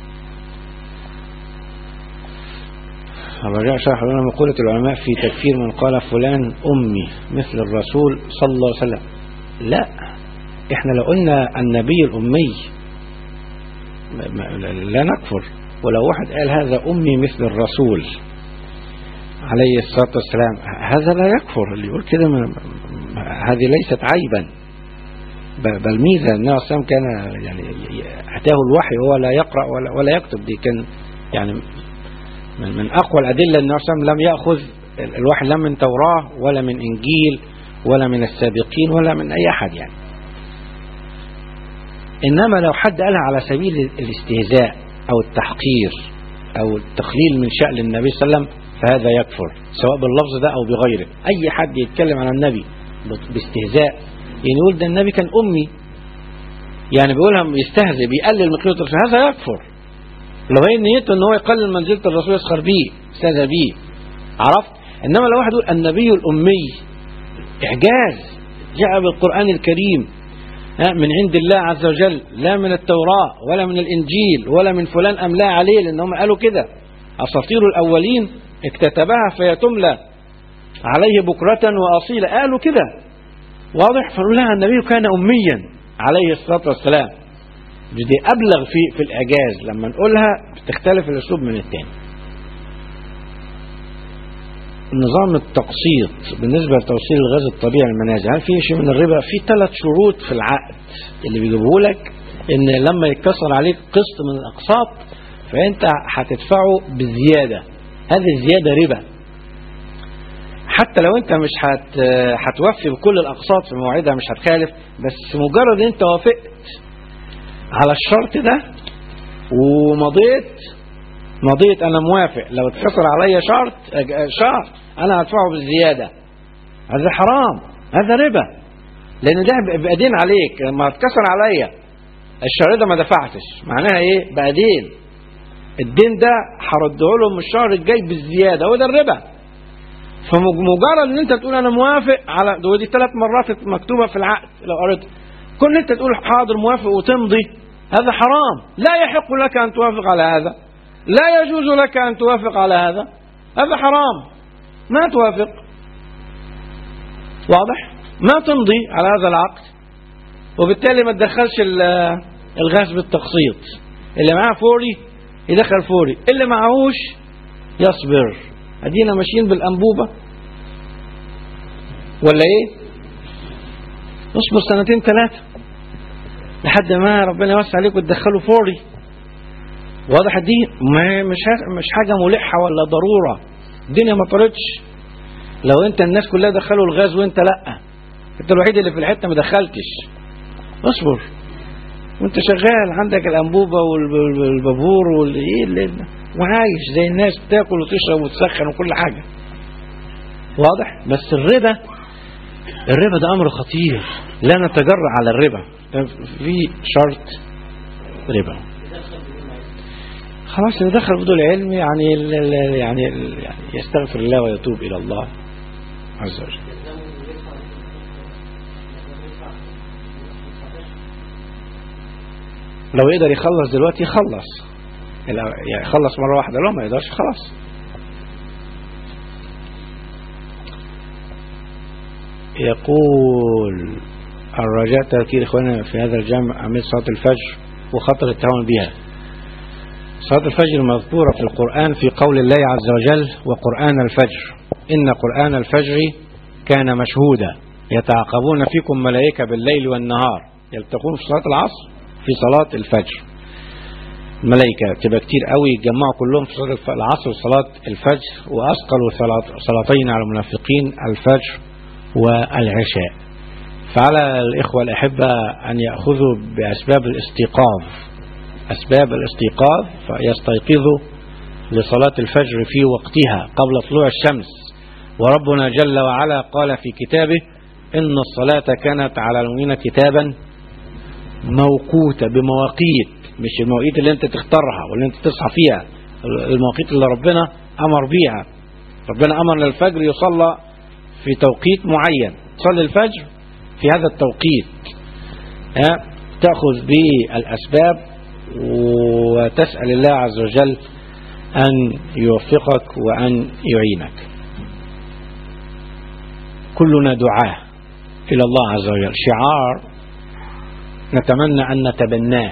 الرجاء شرح لنا مقولة العلماء في تكفير من قال فلان أمي مثل الرسول صلى الله عليه وسلم لا احنا لو قلنا النبي الأمي ما- ما- لا نكفر ولو واحد قال هذا أمي مثل الرسول عليه الصلاة والسلام هذا لا يكفر اللي يقول كده ما- ما- هذه ليست عيبا ب- بل ميزة النبي صلى الله عليه وسلم كان يعني أتاه الوحي وهو لا يقرأ ولا, ولا يكتب دي كان يعني من, من أقوى الأدلة أن النبي صلى الله عليه وسلم لم يأخذ الوحي لا من توراة ولا من إنجيل ولا من السابقين ولا من أي أحد يعني إنما لو حد قالها على سبيل الاستهزاء أو التحقير أو التقليل من شأن النبي صلى الله عليه وسلم فهذا يكفر سواء باللفظ ده أو بغيره أي حد يتكلم عن النبي باستهزاء يعني يقول ده النبي كان أمي يعني بيقولها يستهزئ بيقلل من قيمة الرسول هذا يكفر لو هي نيته ان هو يقلل منزلة الرسول يسخر بيه استهزأ بيه عرفت انما لو واحد يقول النبي الامي اعجاز جاء بالقرآن الكريم ها، من عند الله عز وجل لا من التوراة ولا من الانجيل ولا من فلان املاه عليه لان هم قالوا كده اساطير الاولين اكتتبها فهي تملى عليه بكرة واصيلا قالوا كده واضح فنقول لها النبي كان اميا عليه الصلاة والسلام دي أبلغ في في الإعجاز لما نقولها بتختلف الأسلوب من التاني نظام التقسيط بالنسبة لتوصيل الغاز الطبيعي للمنازل هل في شيء من الربا في ثلاث شروط في العقد اللي بيجيبه لك ان لما يتكسر عليك قسط من الأقساط فأنت هتدفعه بزيادة هذه الزيادة ربا حتى لو انت مش هت هتوفي بكل الأقساط في مواعيدها مش هتخالف بس مجرد انت وافقت على الشرط ده ومضيت مضيت انا موافق لو اتكسر عليا شرط شرط انا هدفعه بالزياده هذا حرام هذا ربا لان ده بقى دين عليك لما اتكسر عليا الشهر ده ما دفعتش معناها ايه بقى دين الدين ده هرده لهم الشهر الجاي بالزياده وده الربا فمجرد ان انت تقول انا موافق على ودي ثلاث مرات مكتوبه في العقد لو قريت كل انت تقول حاضر موافق وتمضي هذا حرام لا يحق لك ان توافق على هذا لا يجوز لك ان توافق على هذا هذا حرام ما توافق واضح ما تمضي على هذا العقد وبالتالي ما تدخلش ال- الغاز بالتقسيط اللي معاه فوري يدخل فوري اللي معهوش يصبر ادينا ماشيين بالانبوبه ولا ايه اصبر سنتين ثلاثة لحد ما ربنا يوسع عليك وتدخله فوري واضح دي ما مش ها- مش حاجة ملحة ولا ضرورة الدنيا ما طارتش لو انت الناس كلها دخلوا الغاز وانت لا انت الوحيد اللي في الحتة ما دخلتش اصبر وانت شغال عندك الانبوبة وال- والبابور والايه اللي وعايش زي الناس بتاكل وتشرب وتسخن وكل حاجة واضح بس الربا الربا ده امر خطير لا نتجرأ على الربا في شرط ربا خلاص اللي دخل بدون علم يعني ال- ال- يعني ال- يعني يستغفر الله ويتوب الى الله عز وجل لو يقدر يخلص دلوقتي يخلص يعني يخلص مرة واحدة لو ما يقدرش خلاص يقول الرجاء تذكير إخواننا في هذا الجمع عملية صلاة الفجر وخطر التعاون بها صلاة الفجر مذكورة في القرآن في قول الله عز وجل وقرآن الفجر إن قرآن الفجر كان مشهودا يتعاقبون فيكم ملائكة بالليل والنهار يلتقون في صلاة العصر في صلاة الفجر ملائكة تبقى كتير قوي يتجمعوا كلهم في صلاة الف- العصر وصلاة الفجر وأثقلوا صلاة- صلاتين على المنافقين الفجر والعشاء فعلى الإخوة الأحبة أن يأخذوا بأسباب الاستيقاظ أسباب الاستيقاظ فيستيقظوا لصلاة الفجر في وقتها قبل طلوع الشمس وربنا جل وعلا قال في كتابه إن الصلاة كانت على المؤمنين كتابا موقوتة بمواقيت مش المواقيت اللي انت تختارها واللي انت تصحى فيها المواقيت اللي ربنا امر بيها ربنا امر للفجر يصلى في توقيت معين تصلي الفجر في هذا التوقيت ها تأخذ بالأسباب وتسأل الله عز وجل أن يوفقك وأن يعينك كلنا دعاة إلى الله عز وجل شعار نتمنى أن نتبناه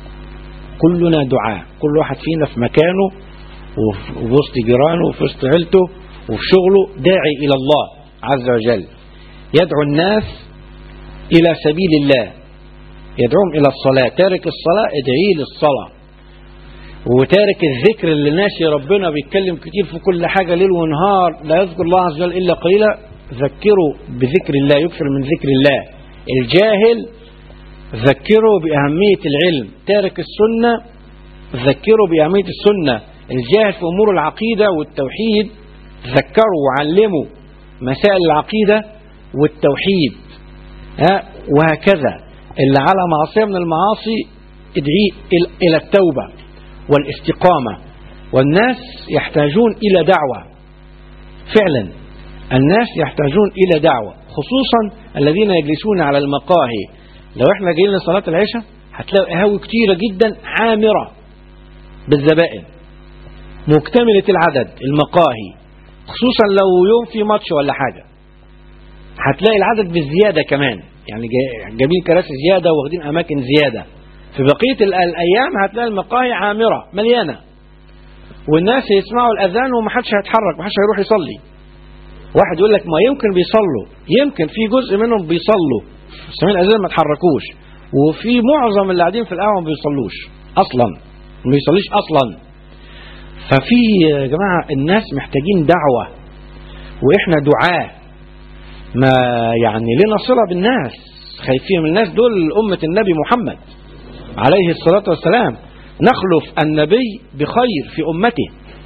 كلنا دعاة كل واحد فينا في مكانه وفي وسط جيرانه وفي وسط عيلته وفي شغله داعي إلى الله عز وجل يدعو الناس إلى سبيل الله يدعوهم إلى الصلاة تارك الصلاة ادعيه للصلاة وتارك الذكر اللي ناسي ربنا بيتكلم كتير في كل حاجة ليل ونهار لا يذكر الله عز وجل إلا قليلا ذكره بذكر الله يكثر من ذكر الله الجاهل ذكره بأهمية العلم تارك السنة ذكره بأهمية السنة الجاهل في أمور العقيدة والتوحيد ذكره وعلمه مسائل العقيدة والتوحيد ها وهكذا اللي على معصية من المعاصي ادعيه إلى التوبة والاستقامة والناس يحتاجون إلى دعوة فعلا الناس يحتاجون إلى دعوة خصوصا الذين يجلسون على المقاهي لو احنا جايين لصلاة العشاء هتلاقوا قهاوي كتيرة جدا عامرة بالزبائن مكتملة العدد المقاهي خصوصا لو يوم في ماتش ولا حاجة هتلاقي العدد بالزيادة كمان يعني جايبين كراسي زيادة واخدين أماكن زيادة في بقية الأيام هتلاقي المقاهي عامرة مليانة والناس يسمعوا الأذان ومحدش هيتحرك محدش هيروح يصلي واحد يقول لك ما يمكن بيصلوا يمكن في جزء منهم بيصلوا سامعين الأذان ما تحركوش وفي معظم اللي قاعدين في القهوة ما بيصلوش أصلا ما بيصليش أصلا ففي يا جماعة الناس محتاجين دعوة وإحنا دعاه ما يعني لنا صلة بالناس خايفين من الناس دول أمة النبي محمد عليه الصلاة والسلام نخلف النبي بخير في أمته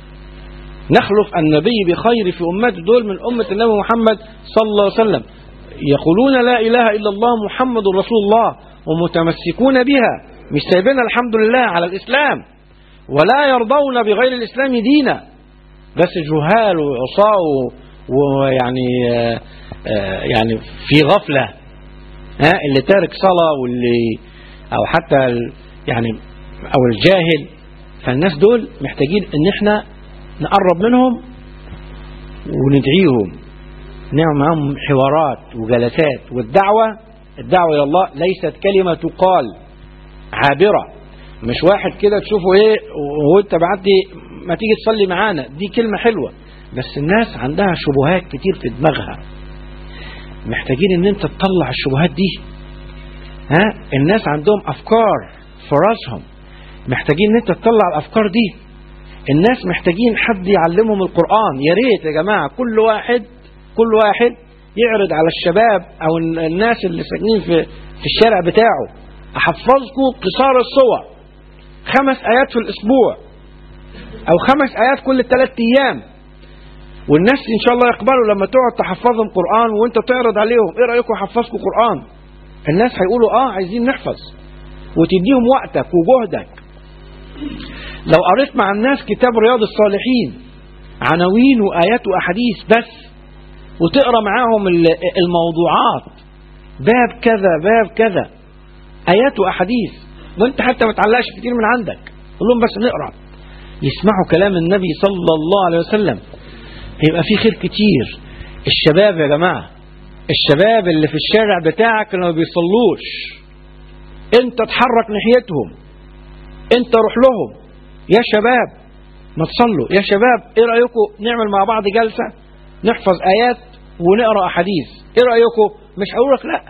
نخلف النبي بخير في أمته دول من أمة النبي محمد صلى الله عليه وسلم يقولون لا إله إلا الله محمد رسول الله ومتمسكون بها مش سايبين الحمد لله على الإسلام ولا يرضون بغير الإسلام دينا بس جهال وعصاة ويعني يعني في غفلة ها اللي تارك صلاة واللي أو حتى يعني أو الجاهل فالناس دول محتاجين إن إحنا نقرب منهم وندعيهم نعمل معاهم حوارات وجلسات والدعوة الدعوة إلى الله ليست كلمة تقال عابرة مش واحد كده تشوفه ايه وانت بعدي ما تيجي تصلي معانا دي كلمة حلوة بس الناس عندها شبهات كتير في دماغها محتاجين ان انت تطلع الشبهات دي ها الناس عندهم افكار في راسهم محتاجين ان انت تطلع الافكار دي الناس محتاجين حد يعلمهم القرآن يا ريت يا جماعة كل واحد كل واحد يعرض على الشباب او الناس اللي ساكنين في في الشارع بتاعه احفظكم قصار الصور خمس ايات في الاسبوع او خمس ايات كل ثلاث ايام والناس ان شاء الله يقبلوا لما تقعد تحفظهم قرآن وانت تعرض عليهم ايه رأيكم احفظكم قرآن الناس هيقولوا اه عايزين نحفظ وتديهم وقتك وجهدك لو قريت مع الناس كتاب رياض الصالحين عناوين وآيات وأحاديث بس وتقرا معاهم الموضوعات باب كذا باب كذا آيات وأحاديث وانت حتى ما تعلقش كتير من عندك قول لهم بس نقرا يسمعوا كلام النبي صلى الله عليه وسلم هيبقى في خير كتير الشباب يا جماعة الشباب اللي في الشارع بتاعك اللي ما بيصلوش انت تحرك ناحيتهم انت روح لهم يا شباب ما تصلوا يا شباب ايه رأيكم نعمل مع بعض جلسة نحفظ آيات ونقرأ أحاديث ايه رأيكم مش هقول لك لا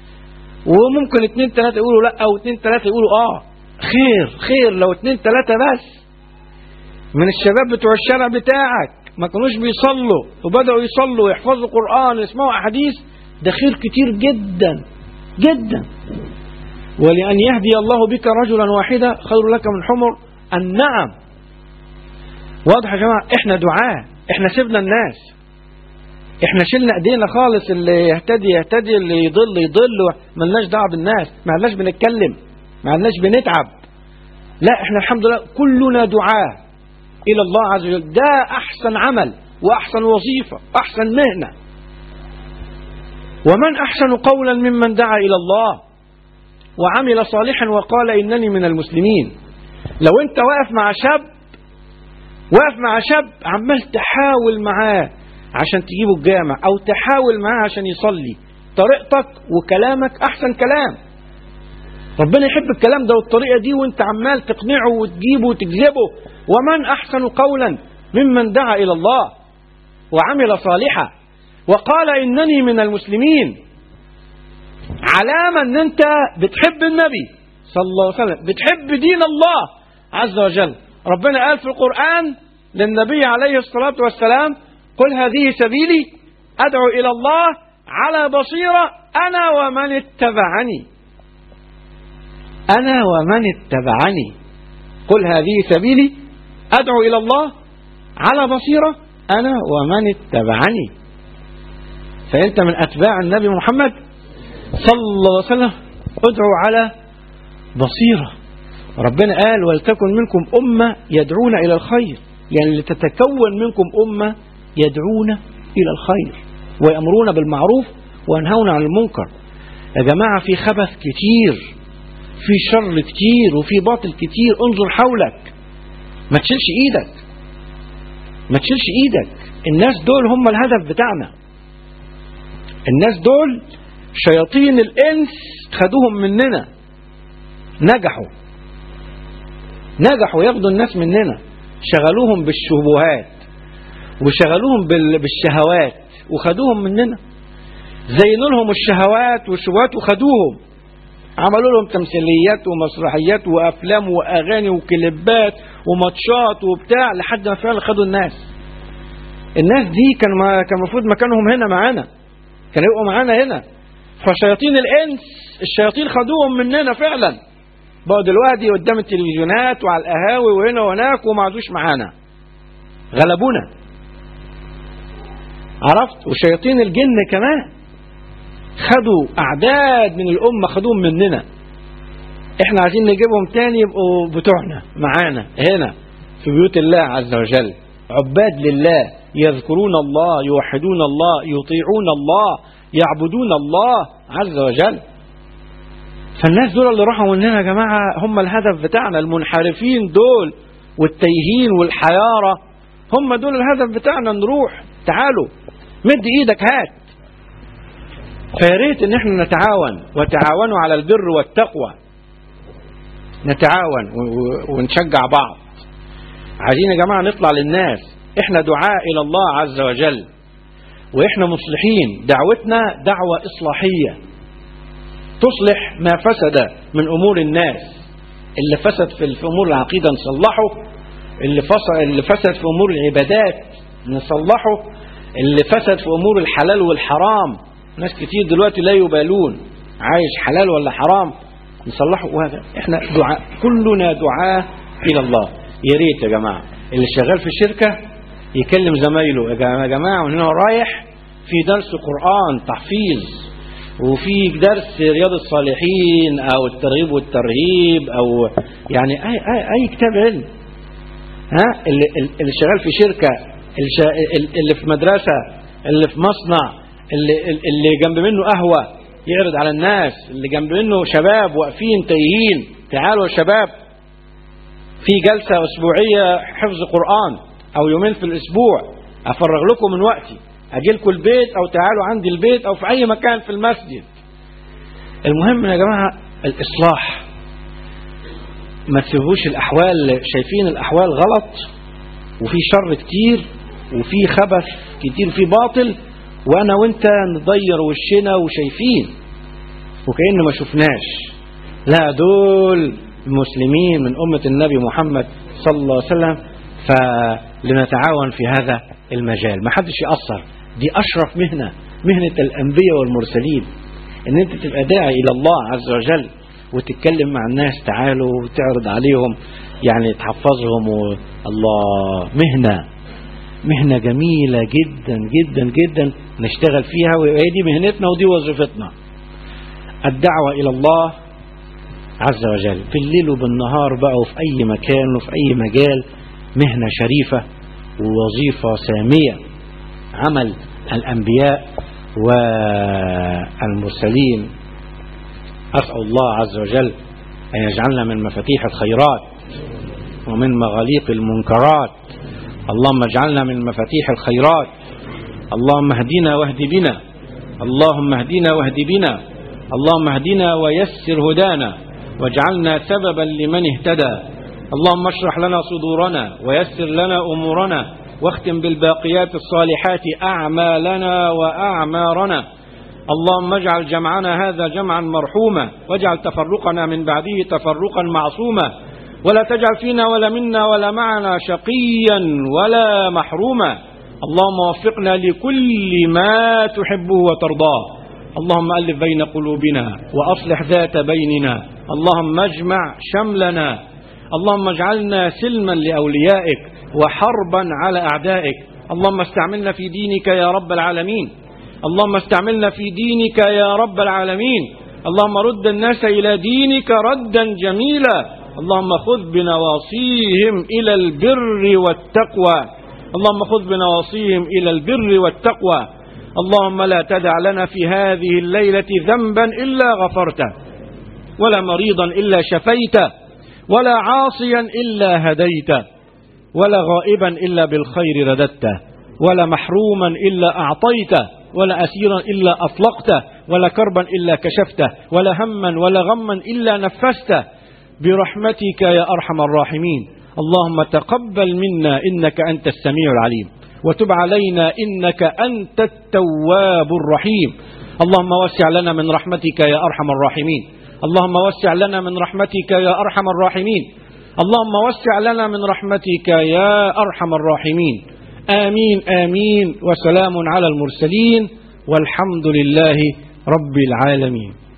وممكن اتنين تلاتة يقولوا لا او اتنين تلاتة يقولوا اه خير خير لو اتنين تلاتة بس من الشباب بتوع الشارع بتاعك ما كانوش بيصلوا وبدأوا يصلوا ويحفظوا قرآن ويسمعوا أحاديث ده خير كتير جدا جدا ولأن يهدي الله بك رجلا واحدا خير لك من حمر النعم واضح يا جماعة احنا دعاة احنا سيبنا الناس احنا شلنا ايدينا خالص اللي يهتدي يهتدي اللي يضل يضل ملناش دعوه بالناس ما لناش بنتكلم ما لناش بنتعب لا احنا الحمد لله كلنا دعاة إلى الله عز وجل ده أحسن عمل وأحسن وظيفة أحسن مهنة ومن أحسن قولا ممن دعا إلى الله وعمل صالحا وقال إنني من المسلمين لو أنت واقف مع شاب واقف مع شاب عمال تحاول معاه عشان تجيبه الجامع أو تحاول معاه عشان يصلي طريقتك وكلامك أحسن كلام ربنا يحب الكلام ده والطريقة دي وانت عمال تقنعه وتجيبه وتجذبه ومن أحسن قولا ممن دعا إلى الله وعمل صالحا وقال إنني من المسلمين علامة ان انت بتحب النبي صلى الله عليه وسلم بتحب دين الله عز وجل ربنا قال في القرآن للنبي عليه الصلاة والسلام قل هذه سبيلي أدعو إلى الله على بصيرة أنا ومن اتبعني أنا ومن اتبعني قل هذه سبيلي أدعو إلى الله على بصيرة أنا ومن اتبعني فأنت من أتباع النبي محمد صلى الله عليه وسلم ادعوا على بصيرة ربنا قال ولتكن منكم أمة يدعون إلى الخير يعني لتتكون منكم أمة يدعون إلى الخير ويأمرون بالمعروف وينهون عن المنكر يا جماعة في خبث كتير في شر كتير وفي باطل كتير انظر حولك ما تشيلش ايدك ما تشيلش ايدك الناس دول هم الهدف بتاعنا الناس دول شياطين الانس خدوهم مننا نجحوا نجحوا ياخدوا الناس مننا شغلوهم بالشبهات وشغلوهم بالشهوات وخدوهم مننا زينوا لهم الشهوات والشبهات وخدوهم عملوا لهم تمثيليات ومسرحيات وافلام واغاني وكليبات وماتشات وبتاع لحد ما فعلا خدوا الناس الناس دي كان ما كان المفروض مكانهم هنا معانا كانوا يبقوا معانا هنا فشياطين الانس الشياطين خدوهم مننا فعلا بقوا دلوقتي قدام التلفزيونات وعلى القهاوي وهنا وهناك وما عادوش معانا غلبونا عرفت وشياطين الجن كمان خدوا أعداد من الأمة خدوهم مننا احنا عايزين نجيبهم تاني يبقوا بتوعنا معانا هنا في بيوت الله عز وجل عباد لله يذكرون الله يوحدون الله يطيعون الله يعبدون الله عز وجل فالناس دول اللي راحوا مننا يا جماعة هم الهدف بتاعنا المنحرفين دول والتيهين والحيارة هم دول الهدف بتاعنا نروح تعالوا مد ايدك هات فياريت ان احنا نتعاون وتعاونوا على البر والتقوى نتعاون ونشجع بعض عايزين يا جماعة نطلع للناس احنا دعاء الى الله عز وجل واحنا مصلحين دعوتنا دعوة اصلاحية تصلح ما فسد من امور الناس اللي فسد في امور العقيدة نصلحه اللي فسد, اللي فسد في امور العبادات نصلحه اللي فسد في امور الحلال والحرام ناس كتير دلوقتي لا يبالون عايش حلال ولا حرام نصلحه وهذا احنا دعاء كلنا دعاء الى الله يا ريت يا جماعه اللي شغال في الشركه يكلم زمايله يا جماعه من هنا رايح في درس قران تحفيظ وفي درس رياض الصالحين او الترغيب والترهيب او يعني اي اي, أي كتاب علم ها اللي, اللي شغال في شركه اللي في مدرسه اللي في مصنع اللي, اللي جنب منه قهوة يعرض على الناس اللي جنب منه شباب واقفين تايهين تعالوا يا شباب في جلسة أسبوعية حفظ قرآن أو يومين في الأسبوع أفرغ لكم من وقتي أجي لكم البيت أو تعالوا عندي البيت أو في أي مكان في المسجد المهم يا جماعة الإصلاح ما تسيبوش الأحوال شايفين الأحوال غلط وفي شر كتير وفي خبث كتير وفي باطل وانا وانت نضير وشنا وشايفين وكأن ما شفناش لا دول المسلمين من أمة النبي محمد صلى الله عليه وسلم فلنتعاون في هذا المجال ما حدش يأثر دي أشرف مهنة مهنة الأنبياء والمرسلين ان انت تبقى داعي الى الله عز وجل وتتكلم مع الناس تعالوا وتعرض عليهم يعني تحفظهم الله مهنة مهنة جميلة جدا جدا جدا نشتغل فيها وهي دي مهنتنا ودي وظيفتنا الدعوة إلى الله عز وجل في الليل وبالنهار بقى وفي أي مكان وفي أي مجال مهنة شريفة ووظيفة سامية عمل الأنبياء والمرسلين أسأل الله عز وجل أن يجعلنا من مفاتيح الخيرات ومن مغاليق المنكرات اللهم اجعلنا من مفاتيح الخيرات اللهم اهدنا واهد بنا اللهم اهدنا واهد بنا اللهم اهدنا ويسر هدانا واجعلنا سببا لمن اهتدى اللهم اشرح لنا صدورنا ويسر لنا امورنا واختم بالباقيات الصالحات اعمالنا واعمارنا اللهم اجعل جمعنا هذا جمعا مرحوما واجعل تفرقنا من بعده تفرقا معصوما ولا تجعل فينا ولا منا ولا معنا شقيا ولا محروما اللهم وفقنا لكل ما تحبه وترضاه اللهم ألف بين قلوبنا وأصلح ذات بيننا اللهم اجمع شملنا اللهم اجعلنا سلما لأوليائك وحربا على أعدائك اللهم استعملنا في دينك يا رب العالمين اللهم استعملنا في دينك يا رب العالمين اللهم رد الناس إلى دينك ردا جميلا اللهم خذ بنواصيهم إلى البر والتقوى اللهم خذ بنواصيهم إلى البر والتقوى اللهم لا تدع لنا في هذه الليلة ذنبا إلا غفرته ولا مريضا إلا شفيته ولا عاصيا إلا هديته ولا غائبا إلا بالخير رددته ولا محروما إلا أعطيته ولا أسيرا إلا أطلقته ولا كربا إلا كشفته ولا هما ولا غما إلا نفسته برحمتك يا أرحم الراحمين اللهم تقبل منا إنك أنت السميع العليم وتب علينا إنك أنت التواب الرحيم اللهم وسع لنا من رحمتك يا أرحم الراحمين اللهم وسع لنا من رحمتك يا أرحم الراحمين اللهم وسع لنا من رحمتك يا أرحم الراحمين آمين آمين وسلام على المرسلين والحمد لله رب العالمين